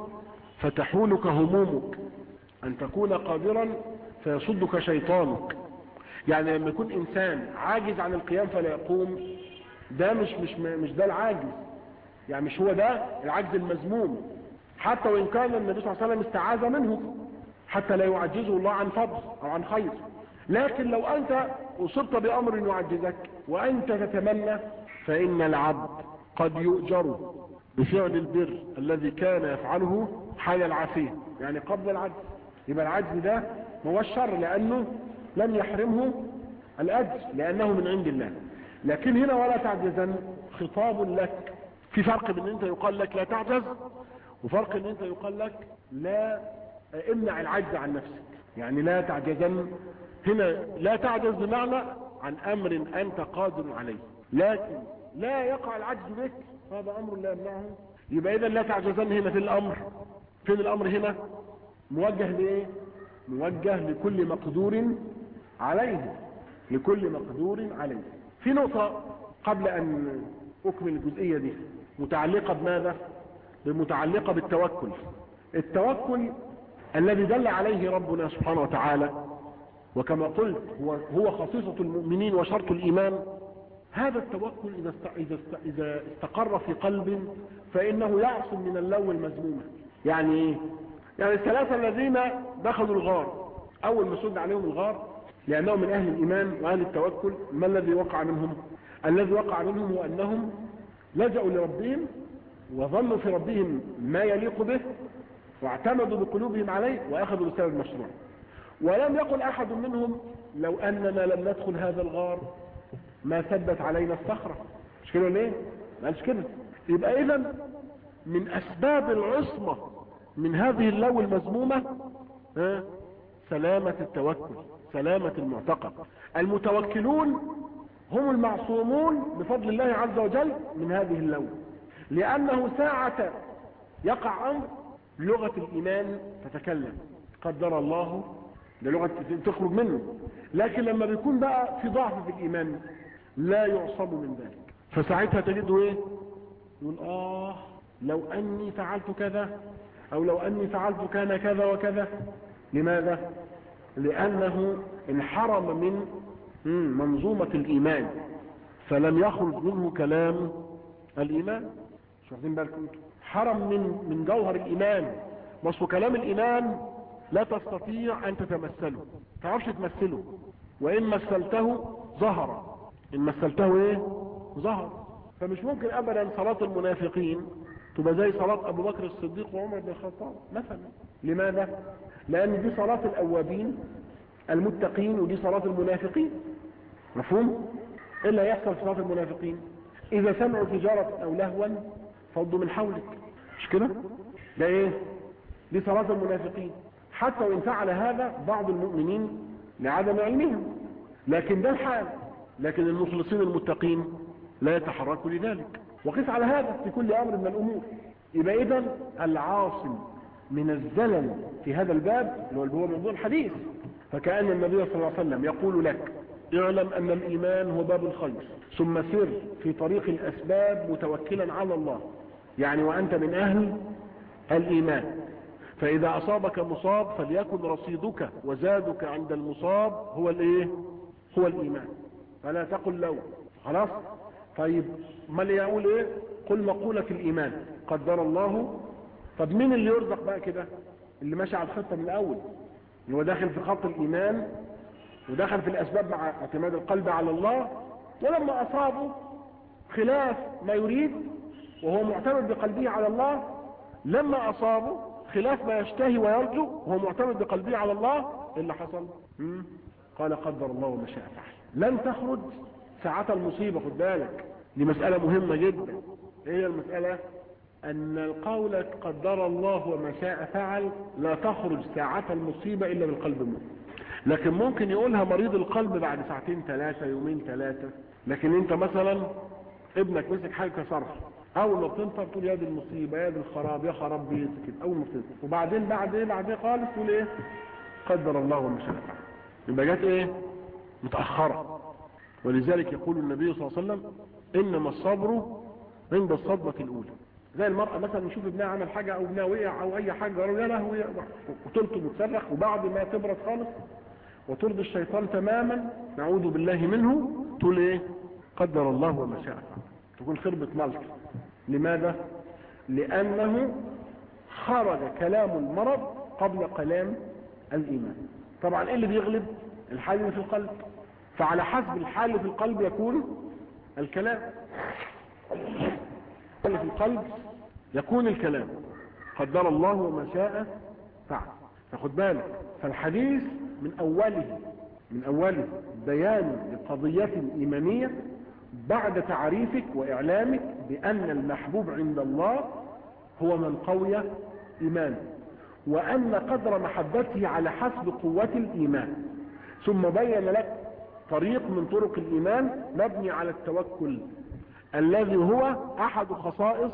S1: فتحولك همومك ان تكون قادرا فيصدك شيطانك يعني لما يكون انسان عاجز عن القيام فلا يقوم ده مش مش مش ده العاجز يعني مش هو ده العجز المذموم حتى وان كان النبي صلى الله عليه وسلم استعاذ منه حتى لا يعجزه الله عن فضل او عن خير لكن لو انت اصبت بامر يعجزك وانت تتمنى فان العبد قد يؤجر بفعل البر الذي كان يفعله حال العافية يعني قبل العجز يبقى العجز ده هو الشر لانه لم يحرمه الاجر لانه من عند الله لكن هنا ولا تعجزا خطاب لك في فرق بين انت يقال لك لا تعجز وفرق ان انت يقال لك لا امنع العجز عن نفسك يعني لا تعجزن هنا لا تعجز بمعنى عن امر انت قادر عليه لكن لا يقع العجز بك هذا امر لا يمنعه يبقى اذا لا تعجزن هنا في الامر فين الامر هنا موجه لايه موجه لكل مقدور عليه لكل مقدور عليه في نقطة قبل ان اكمل الجزئية دي متعلقة بماذا بمتعلقة بالتوكل التوكل الذي دل عليه ربنا سبحانه وتعالى وكما قلت هو, هو خصيصة المؤمنين وشرط الإيمان هذا التوكل إذا, است... إذا, است... إذا استقر في قلب فإنه يعصم من اللو المذمومة يعني إيه؟ يعني الثلاثة الذين دخلوا الغار أول ما سد عليهم الغار لأنهم من أهل الإيمان وأهل التوكل ما الذي وقع منهم الذي وقع منهم هو أنهم لجأوا لربهم وظنوا في ربهم ما يليق به واعتمدوا بقلوبهم عليه واخذوا بالسبب المشروع ولم يقل احد منهم لو اننا لم ندخل هذا الغار ما ثبت علينا الصخرة مش كده ليه ما قالش كده يبقى اذا من اسباب العصمة من هذه اللو المذمومة ها سلامة التوكل سلامة المعتقد المتوكلون هم المعصومون بفضل الله عز وجل من هذه اللو لانه ساعة يقع امر لغة الايمان تتكلم قدر الله ده لغة تخرج منه لكن لما بيكون بقى في ضعف في الايمان لا يعصب من ذلك فساعتها تجده ايه يقول اه لو اني فعلت كذا او لو اني فعلت كان كذا وكذا لماذا لانه انحرم من منظومة الايمان فلم يخرج منه كلام الايمان مش واخدين بالكم حرم من من جوهر الايمان وصف كلام الايمان لا تستطيع ان تتمثله تعرفش تمثله وان مثلته ظهر ان مثلته ايه ظهر فمش ممكن ابدا صلاة المنافقين تبقى زي صلاة ابو بكر الصديق وعمر بن الخطاب مثلا لماذا لان دي صلاة الاوابين المتقين ودي صلاة المنافقين مفهوم ايه اللي هيحصل في صلاة المنافقين اذا سمعوا تجارة او لهوا فضوا من حولك مش كده ده ايه دي صلاة المنافقين حتى وان فعل هذا بعض المؤمنين لعدم علمهم لكن ده الحال لكن المخلصين المتقين لا يتحركوا لذلك وقس على هذا في كل امر من الامور يبقى اذا العاصم من الزلل في هذا الباب اللي هو موضوع الحديث فكأن النبي صلى الله عليه وسلم يقول لك اعلم ان الايمان هو باب الخير ثم سر في طريق الاسباب متوكلا على الله يعني وانت من اهل الايمان فاذا اصابك مصاب فليكن رصيدك وزادك عند المصاب هو الايه هو الايمان فلا تقل لو خلاص طيب ما اللي يقول ايه قل مقولة الايمان قدر الله طب مين اللي يرزق بقى كده اللي ماشي على الخطة من الاول اللي هو داخل في خط الايمان ودخل في الاسباب مع اعتماد القلب على الله ولما اصابه خلاف ما يريد وهو معتمد بقلبه على الله لما اصابه خلاف ما يشتهي ويرجو وهو معتمد بقلبه على الله إيه اللي حصل مم؟ قال قدر الله وما شاء فعل لن تخرج ساعة المصيبة خد بالك دي مسألة مهمة جدا ايه هي المسألة ان القول قدر الله وما شاء فعل لا تخرج ساعة المصيبة الا بالقلب المؤمن لكن ممكن يقولها مريض القلب بعد ساعتين ثلاثة يومين ثلاثة لكن انت مثلا ابنك مسك حاجة كسرها اول ما بتنطق تقول يا دي المصيبة يا دي الخراب يا خراب بيتك كده اول ما بتنطق وبعدين بعد ايه بعد ايه خالص تقول ايه قدر الله وما شاء فعل يبقى جت ايه متأخرة ولذلك يقول النبي صلى الله عليه وسلم انما الصبر عند الصدمة الاولى زي المرأة مثلا نشوف ابنها عمل حاجة او ابنها وقع او اي حاجة قالوا يا لهوي وتلطم وتصرخ وبعد ما تبرد خالص وترضي الشيطان تماما نعوذ بالله منه تقول ايه قدر الله وما شاء فعل تكون خربة ملك لماذا لانه خرج كلام المرض قبل كلام الايمان طبعا ايه اللي بيغلب الحال اللي في القلب فعلى حسب الحال اللي في القلب يكون الكلام اللي في القلب يكون الكلام قدر الله وما شاء فعل فخد بالك فالحديث من اوله من اوله بيان لقضية ايمانية بعد تعريفك واعلامك بان المحبوب عند الله هو من قوي ايمانه وان قدر محبته على حسب قوة الايمان ثم بين لك طريق من طرق الايمان مبني على التوكل الذي هو احد خصائص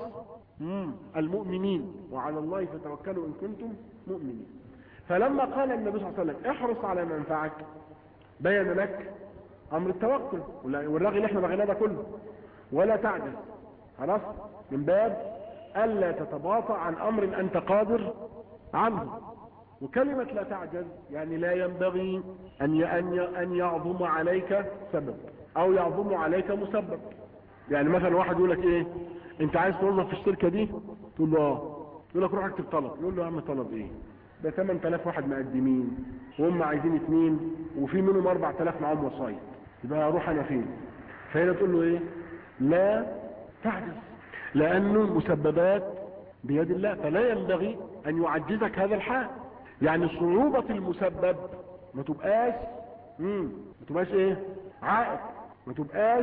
S1: المؤمنين وعلى الله فتوكلوا ان كنتم مؤمنين فلما قال النبي صلى الله عليه وسلم احرص على ما ينفعك بين لك امر التوكل والرغي اللي احنا رغيناه ده كله ولا تعجز خلاص من باب الا تتباطأ عن امر انت قادر عنه وكلمة لا تعجز يعني لا ينبغي ان ان يعظم عليك سبب او يعظم عليك مسبب يعني مثلا واحد يقول لك ايه انت عايز توظف في الشركة دي تقول له اه يقول لك روح اكتب طلب يقول له يا عم طلب ايه ده 8000 واحد مقدمين وهم عايزين اثنين وفي منهم 4000 معاهم وصاية يبقى اروح انا فين فهنا تقول له ايه لا تعجز لانه المسببات بيد الله فلا ينبغي ان يعجزك هذا الحال يعني صعوبة المسبب ما تبقاش مم. ما تبقاش ايه عائق ما تبقاش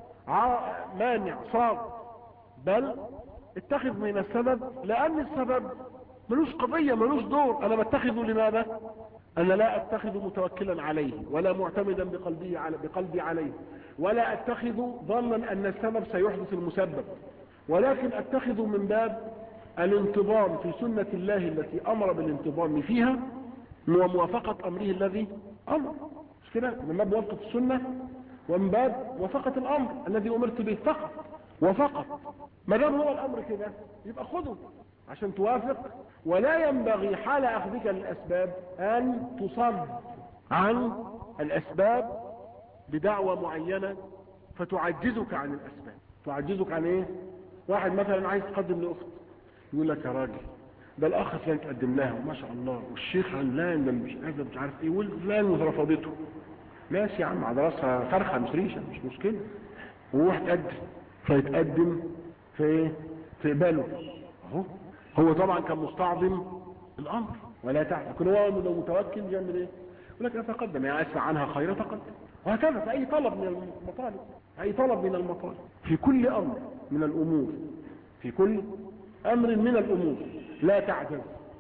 S1: مانع صعب بل اتخذ من السبب لان السبب ملوش قضية ملوش دور انا بتخذه لماذا انا لا اتخذ متوكلا عليه ولا معتمدا بقلبي على بقلبي عليه ولا اتخذ ظنا ان السبب سيحدث المسبب ولكن اتخذ من باب الانتظام في سنة الله التي امر بالانتظام فيها وموافقة امره الذي امر مش كده من باب موافقة السنة ومن باب وفقة الامر الذي امرت به فقط وفقط ما دام هو الامر كده يبقى خذه عشان توافق ولا ينبغي حال اخذك للاسباب ان تصد عن الاسباب بدعوة معينة فتعجزك عن الاسباب تعجزك عن ايه واحد مثلا عايز تقدم لاخت يقول لك يا راجل ده الاخ فلان تقدم لها ما شاء الله والشيخ علان ده مش عارف مش عارف ايه والفلان رفضته ماشي يا عم على راسها فرخه مش ريشه مش مشكله وروح تقدم فيتقدم في ايه في قباله اهو هو طبعا كان مستعظم الامر ولا تعرف لكن هو لو متوكل يعمل ايه يقول لك اتقدم يعني اسمع عنها خير تقدم وهكذا في اي طلب من المطالب اي طلب من المطالب في كل امر من الامور في كل امر من الامور لا تعجز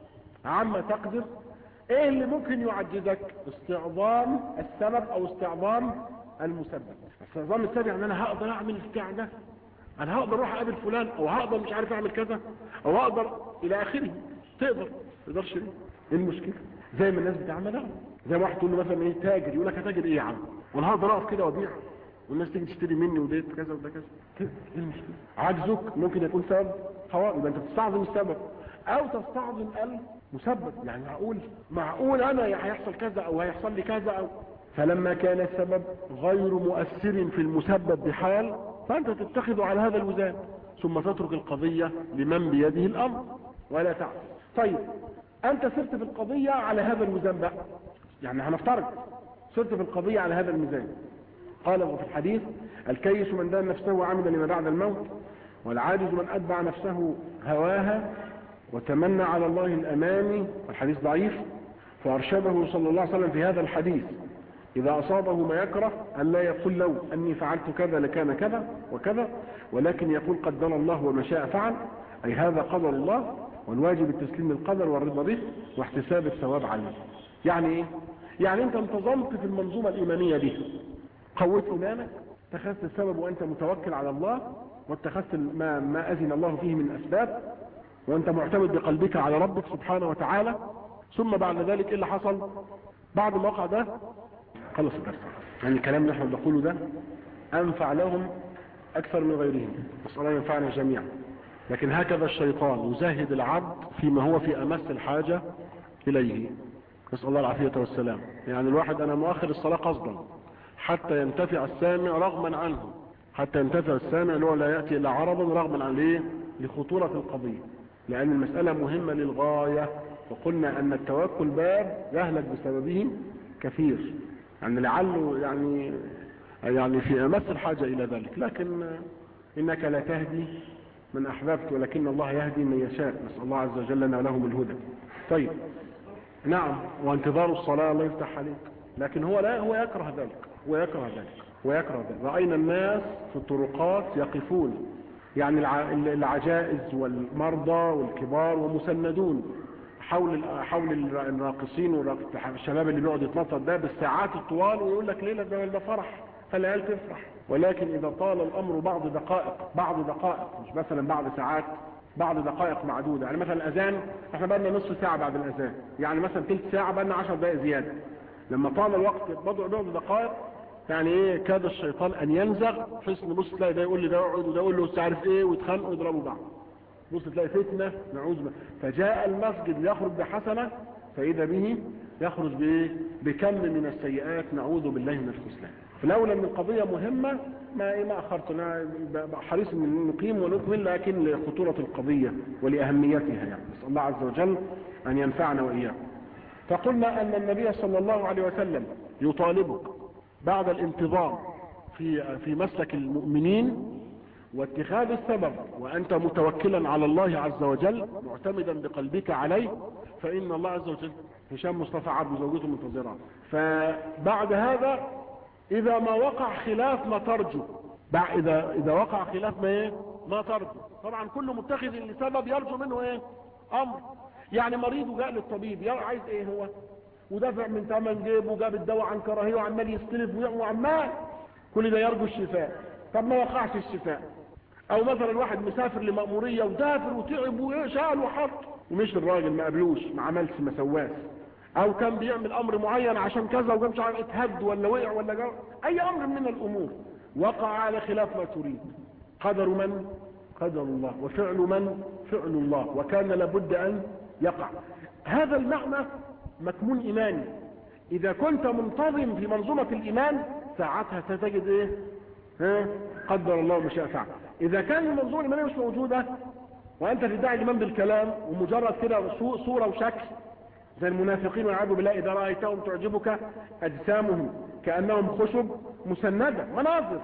S1: عما تقدر ايه اللي ممكن يعجزك استعظام السبب او استعظام المسبب استعظام السبب يعني انا هقدر اعمل البتاع ده انا هقدر اروح اقابل فلان او هقدر مش عارف اعمل كذا او هقدر الى اخره تقدر تقدرش ليه ايه المشكله زي ما الناس بتعمل زي ما واحد تقول له مثلا ايه تاجر يقول لك هتاجر ايه يا عم وانا هقدر اقف كده وابيع والناس تيجي تشتري مني وديت كذا وده كذا كده ايه المشكله عجزك ممكن يكون سبب خواء يبقى انت بتستعظم السبب او تستعظم المسبب يعني معقول معقول انا هيحصل كذا او هيحصل لي كذا او فلما كان السبب غير مؤثر في المسبب بحال فانت تتخذ على هذا الوزان ثم تترك القضية لمن بيده الامر ولا تعرف طيب انت سرت في القضية على هذا الميزان بقى يعني هنفترض سرت في القضية على هذا الميزان قال وفي الحديث الكيس من دان نفسه وعمل لما بعد الموت والعاجز من أتبع نفسه هواها وتمنى على الله الأماني الحديث ضعيف فأرشده صلى الله عليه وسلم في هذا الحديث إذا أصابه ما يكره أن لا يقول لو أني فعلت كذا لكان كذا وكذا ولكن يقول قدر الله وما شاء فعل أي هذا قدر الله والواجب التسليم للقدر والرضا به واحتساب الثواب عليه يعني إيه؟ يعني أنت انتظمت في المنظومة الإيمانية دي قوت إيمانك اتخذت السبب وأنت متوكل على الله واتخذت ما, ما أذن الله فيه من أسباب وأنت معتمد بقلبك على ربك سبحانه وتعالى ثم بعد ذلك إيه اللي حصل بعد ما وقع ده خلص الدرس يعني الكلام اللي احنا بنقوله ده أنفع لهم أكثر من غيرهم نسأل الله ينفعنا جميعا لكن هكذا الشيطان يزهد العبد فيما هو في أمس الحاجة إليه نسأل الله العافية والسلام يعني الواحد أنا مؤخر الصلاة قصدا حتى ينتفع السامع رغما عنه حتى ينتفع السامع اللي هو لا يأتي إلا عرضا رغما عن ليه لخطورة القضية لأن المسألة مهمة للغاية وقلنا أن التوكل باب يهلك بسببه كثير يعني لعله يعني يعني في أمس الحاجة إلى ذلك لكن إنك لا تهدي من أحببت ولكن الله يهدي من يشاء نسأل الله عز وجل لنا ولهم الهدى طيب نعم وانتظار الصلاة الله يفتح عليك لكن هو لا هو يكره ذلك هو يكره ذلك ويكره ذلك رأينا الناس في الطرقات يقفون يعني العجائز والمرضى والكبار ومسندون حول حول الراقصين والشباب اللي بيقعد يتنطط ده بالساعات الطوال ويقول لك ليله ده ده فرح فالعيال تفرح ولكن اذا طال الامر بعض دقائق بعض دقائق مش مثلا بعض ساعات بعض دقائق معدوده يعني مثلا الاذان احنا بقى لنا نصف ساعه بعد الاذان يعني مثلا ثلث ساعه بقى لنا 10 دقائق زياده لما طال الوقت بعض دقائق يعني ايه كاد الشيطان ان ينزغ بحيث نبص تلاقي ده يقول لي ده اقعد وده يقول له مش عارف ايه ويتخانقوا ويضربوا بعض بص تلاقي فتنه نعوذ بالله فجاء المسجد يخرج بحسنه فاذا به يخرج بايه بكم من السيئات نعوذ بالله من الخذلان فلولا ان القضيه مهمه ما ايه ما اخرت انا حريص ان نقيم ونكمل لكن لخطوره القضيه ولاهميتها يعني نسال الله عز وجل ان ينفعنا واياكم فقلنا ان النبي صلى الله عليه وسلم يطالبك بعد الانتظام في في مسلك المؤمنين واتخاذ السبب وانت متوكلا على الله عز وجل معتمدا بقلبك عليه فان الله عز وجل هشام مصطفى عبد زوجته منتظرة فبعد هذا اذا ما وقع خلاف ما ترجو اذا اذا وقع خلاف ما ايه ما ترجو طبعا كل متخذ لسبب يرجو منه ايه امر يعني مريض جاء للطبيب عايز ايه هو ودفع من ثمن جيبه وجاب الدواء عن كراهيه وعمال يستلف وعمال كل ده يرجو الشفاء طب ما وقعش الشفاء او مثلا واحد مسافر لمأمورية ودافر وتعب وشال وحط ومش الراجل ما قبلوش ما عملش ما سواش او كان بيعمل امر معين عشان كذا وجا مش عارف اتهد ولا وقع ولا جا اي امر من الامور وقع على خلاف ما تريد قدر من قدر الله وفعل من فعل الله وكان لابد ان يقع هذا المعنى مكمون ايماني اذا كنت منتظم في منظومة الايمان ساعتها ستجد ايه ها قدر الله ما شاء فعل اذا كان المنظومة الايمانية مش موجودة وانت تدعي الايمان بالكلام ومجرد كده صورة وشكل زي المنافقين والعياذ بالله اذا رايتهم تعجبك اجسامهم كانهم خشب مسنده مناظر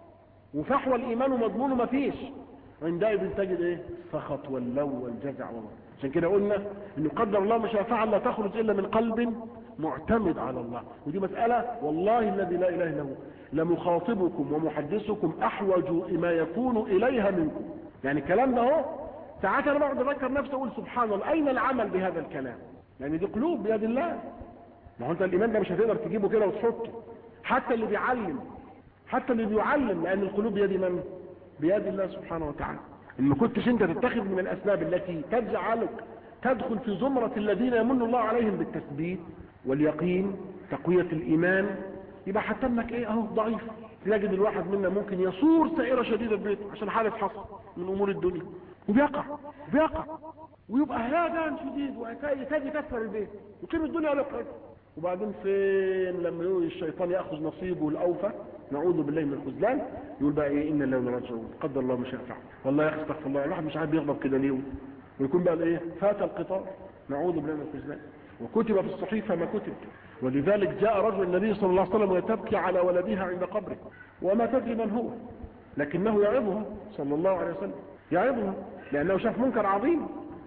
S1: وفحوى الايمان ومضمونه ما فيش عندئذ تجد ايه السخط واللو والجزع والله عشان كده قلنا ان قدر الله ما شاء فعل لا تخرج الا من قلب معتمد على الله ودي مساله والله الذي لا اله الا هو لمخاطبكم ومحدثكم احوج ما يكون اليها منكم يعني الكلام ده اهو ساعات انا بقعد اذكر نفسي اقول سبحان الله اين العمل بهذا الكلام لان دي قلوب بيد الله ما هو انت الايمان ده مش هتقدر تجيبه كده وتحطه حتى اللي بيعلم حتى اللي بيعلم لان القلوب بيد من بيد الله سبحانه وتعالى ان ما كنتش انت تتخذ من الاسباب التي تجعلك تدخل في زمرة الذين يمن الله عليهم بالتثبيت واليقين تقوية الايمان يبقى حتى انك ايه اهو ضعيف تجد الواحد منا ممكن يصور سائرة شديدة البيت عشان حالة حصل من امور الدنيا وبيقع بيقع ويبقى هذا شديد ويكاد يكسر البيت وكلمة الدنيا لا قيمة وبعدين فين لما يقول الشيطان ياخذ نصيبه الاوفى نعوذ بالله من الخذلان يقول بقى ايه ان الله راجعون قدر الله ما شاء فعل والله يا اخي استغفر الله الواحد مش عارف يغضب كده ليه ويكون بقى الايه فات القطار نعوذ بالله من الخذلان وكتب في الصحيفة ما كتب ولذلك جاء رجل النبي صلى الله عليه وسلم وتبكي على ولدها عند قبره وما تدري من هو لكنه يعظها صلى الله عليه وسلم يعظها لأنه شاف منكر عظيم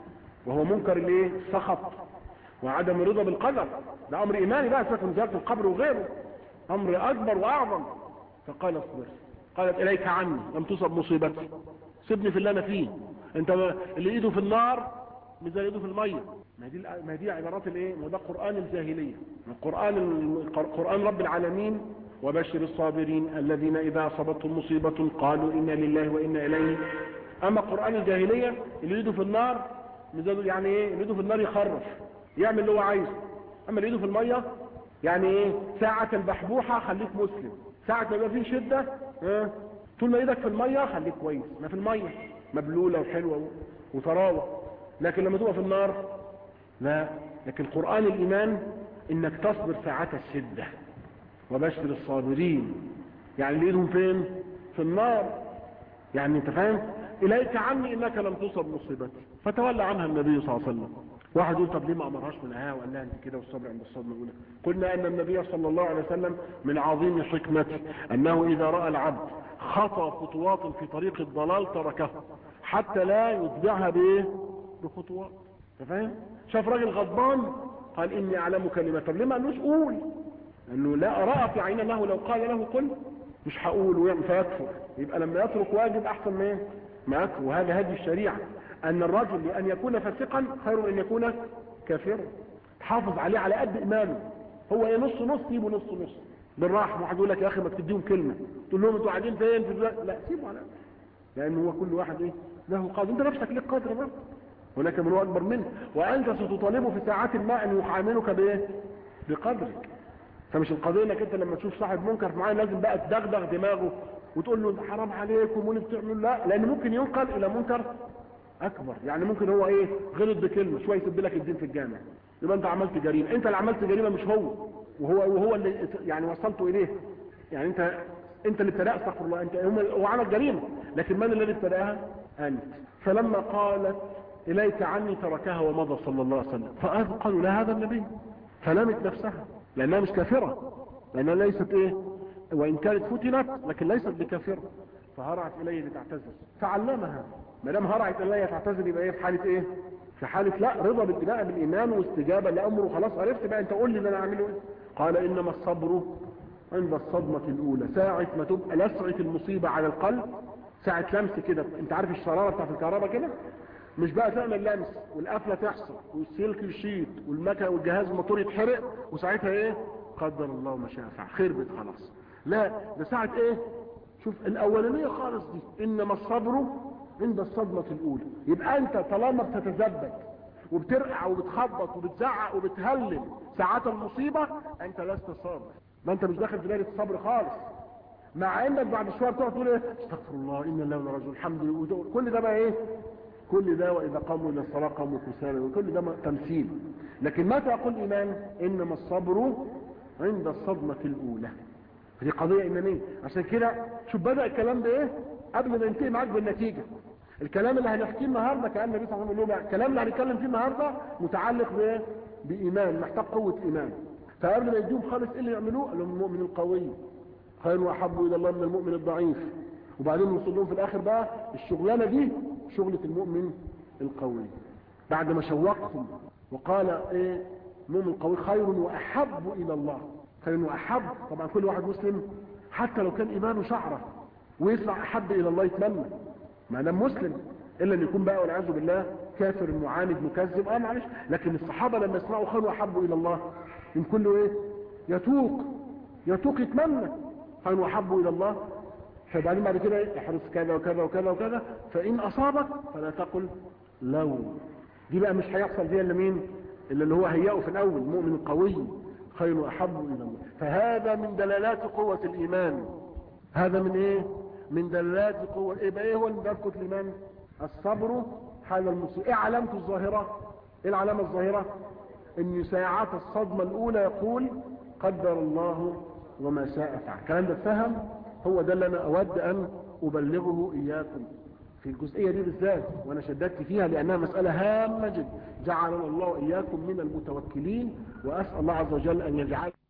S1: وهو منكر الايه سخط وعدم الرضا بالقدر ده امر ايماني بقى سيبك من زياره القبر وغيره امر اكبر واعظم فقال اصبر قالت اليك عني لم تصب مصيبتي سيبني في اللي انا فيه انت اللي ايده في النار مش زي ايده في الميه ما دي ما دي عبارات الايه ما ده قران الجاهليه القران قران رب العالمين وبشر الصابرين الذين اذا اصابتهم مصيبه قالوا انا لله وانا اليه اما قران الجاهليه اللي ايده في النار يعني ايه اللي ايده في النار يخرف يعمل اللي هو عايزه اما اللي ايده في الميه يعني ايه ساعة البحبوحة خليك مسلم ساعة ما يبقى فيه شدة اه طول ما ايدك في المية خليك كويس ما في المية مبلولة وحلوة وطراوة لكن لما تبقى في النار لا لكن قرآن الإيمان إنك تصبر ساعات الشدة وبشر الصابرين يعني اللي ايدهم فين في النار يعني انت فاهم إليك عني إنك لم تصب مصيبتي فتولى عنها النبي صلى الله عليه وسلم واحد يقول طب ليه ما امرهاش من ها وقال لها انت كده والصبر عند الصدمه الاولى قلنا ان النبي صلى الله عليه وسلم من عظيم حكمته انه اذا راى العبد خطى خطوات في طريق الضلال تركه حتى لا يتبعها بايه بخطوات انت فاهم شاف راجل غضبان قال اني اعلم كلمه طب ليه ما قالوش قول لانه لا راى في عين انه لو قال له قل مش هقول ويعمل فيكفر يبقى لما يترك واجب احسن ما ايه ما يكفر وهذا هدي الشريعه ان الرجل لان يكون فاسقا خير من ان يكون كافرا تحافظ عليه على قد ايمانه هو يا نص نص سيبه نص نص بالراحه واحد يقول لك يا اخي ما تديهم كلمه تقول لهم انتوا قاعدين فين في الوقت لا سيبه على لان هو كل واحد ايه له قدر انت نفسك ليك قدر برضه هناك من هو اكبر منه وانت ستطالبه في ساعات ما ان يعاملك بايه بقدرك فمش القضيه انك انت لما تشوف صاحب منكر معين لازم بقى تدغدغ دماغه وتقول له حرام عليكم واللي بتعملوا لا لان ممكن ينقل الى منكر اكبر يعني ممكن هو ايه غلط بكلمه شويه يسب لك الدين في الجامع يبقى انت عملت جريمه انت اللي عملت جريمه مش هو وهو وهو اللي يعني وصلته اليه يعني انت انت اللي ابتدأ استغفر الله انت هو عمل جريمه لكن من الذي ابتداها انت فلما قالت اليك عني تركها ومضى صلى الله عليه وسلم فقالوا لا هذا النبي فلمت نفسها لانها مش كافره لانها ليست ايه وان كانت فتنت لكن ليست بكافره فهرعت اليه لتعتذر فعلمها ما دام هرعت اليه تعتذر يبقى ايه في حاله ايه في حاله لا رضا بالابتداء بالايمان واستجابه لامره خلاص عرفت بقى انت قول لي اللي انا اعمله ايه قال انما الصبر عند الصدمه الاولى ساعه ما تبقى لسعه المصيبه على القلب ساعه لمس كده انت عارف الشراره بتاعت الكهرباء كده مش بقى تعمل لمس والقفله تحصل والسلك يشيط والمكنه والجهاز الموتور يتحرق وساعتها ايه قدر الله ما شاء فعل خربت خلاص لا ده ساعه ايه شوف الاولانيه خالص دي انما الصبر عند الصدمه الاولى يبقى انت طالما بتتذبذب وبترقع وبتخبط وبتزعق وبتهلل ساعات المصيبه انت لست صابر ما انت مش داخل في دايره الصبر خالص مع انك بعد شويه بتقعد تقول ايه استغفر الله ان الله ورجل الحمد لله كل ده بقى ايه كل ده واذا قاموا الى الصلاه قاموا كسالى وكل ده تمثيل لكن متى يقول الايمان انما الصبر عند الصدمه الاولى دي قضيه ايمانيه عشان كده شوف بدا الكلام ده ايه قبل ما ينتهي معاك بالنتيجه الكلام اللي هنحكيه النهارده كان النبي صلى الله عليه وسلم الكلام اللي هنتكلم فيه النهارده متعلق بايه بايمان محتاج قوه ايمان فقبل ما يديهم خالص ايه اللي يعملوه قال لهم المؤمن القوي خير واحب الى الله من المؤمن الضعيف وبعدين نوصل لهم في الاخر بقى الشغلانه دي شغله المؤمن القوي بعد ما شوقهم وقال ايه المؤمن القوي خير واحب الى الله خير واحب طبعا كل واحد مسلم حتى لو كان ايمانه شعره ويطلع احب الى الله يتمنى ما دام مسلم الا ان يكون بقى والعياذ بالله كافر معاند مكذب اه معلش لكن الصحابه لما يسمعوا خير واحب الى الله من كله ايه يتوق يتوق يتمنى خير واحب الى الله فبعدين بعد كده احرص كذا وكذا وكذا وكذا فان اصابك فلا تقل لو دي بقى مش هيحصل فيها الا مين الا اللي هو هيئه في الاول المؤمن القوي خير واحب الى الله فهذا من دلالات قوه الايمان هذا من ايه من دلالات قوه ايه بقى ايه هو من دلالات قوه الايمان الصبر حال المصيبه ايه علامته الظاهره ايه العلامه الظاهره ان ساعات الصدمه الاولى يقول قدر الله وما شاء فعل الكلام ده فهم هو ده اللي انا اود ان ابلغه اياكم في الجزئية دي بالذات وانا شددت فيها لانها مسألة هامة جدا جعلنا الله اياكم من المتوكلين واسأل الله عز وجل ان يجعل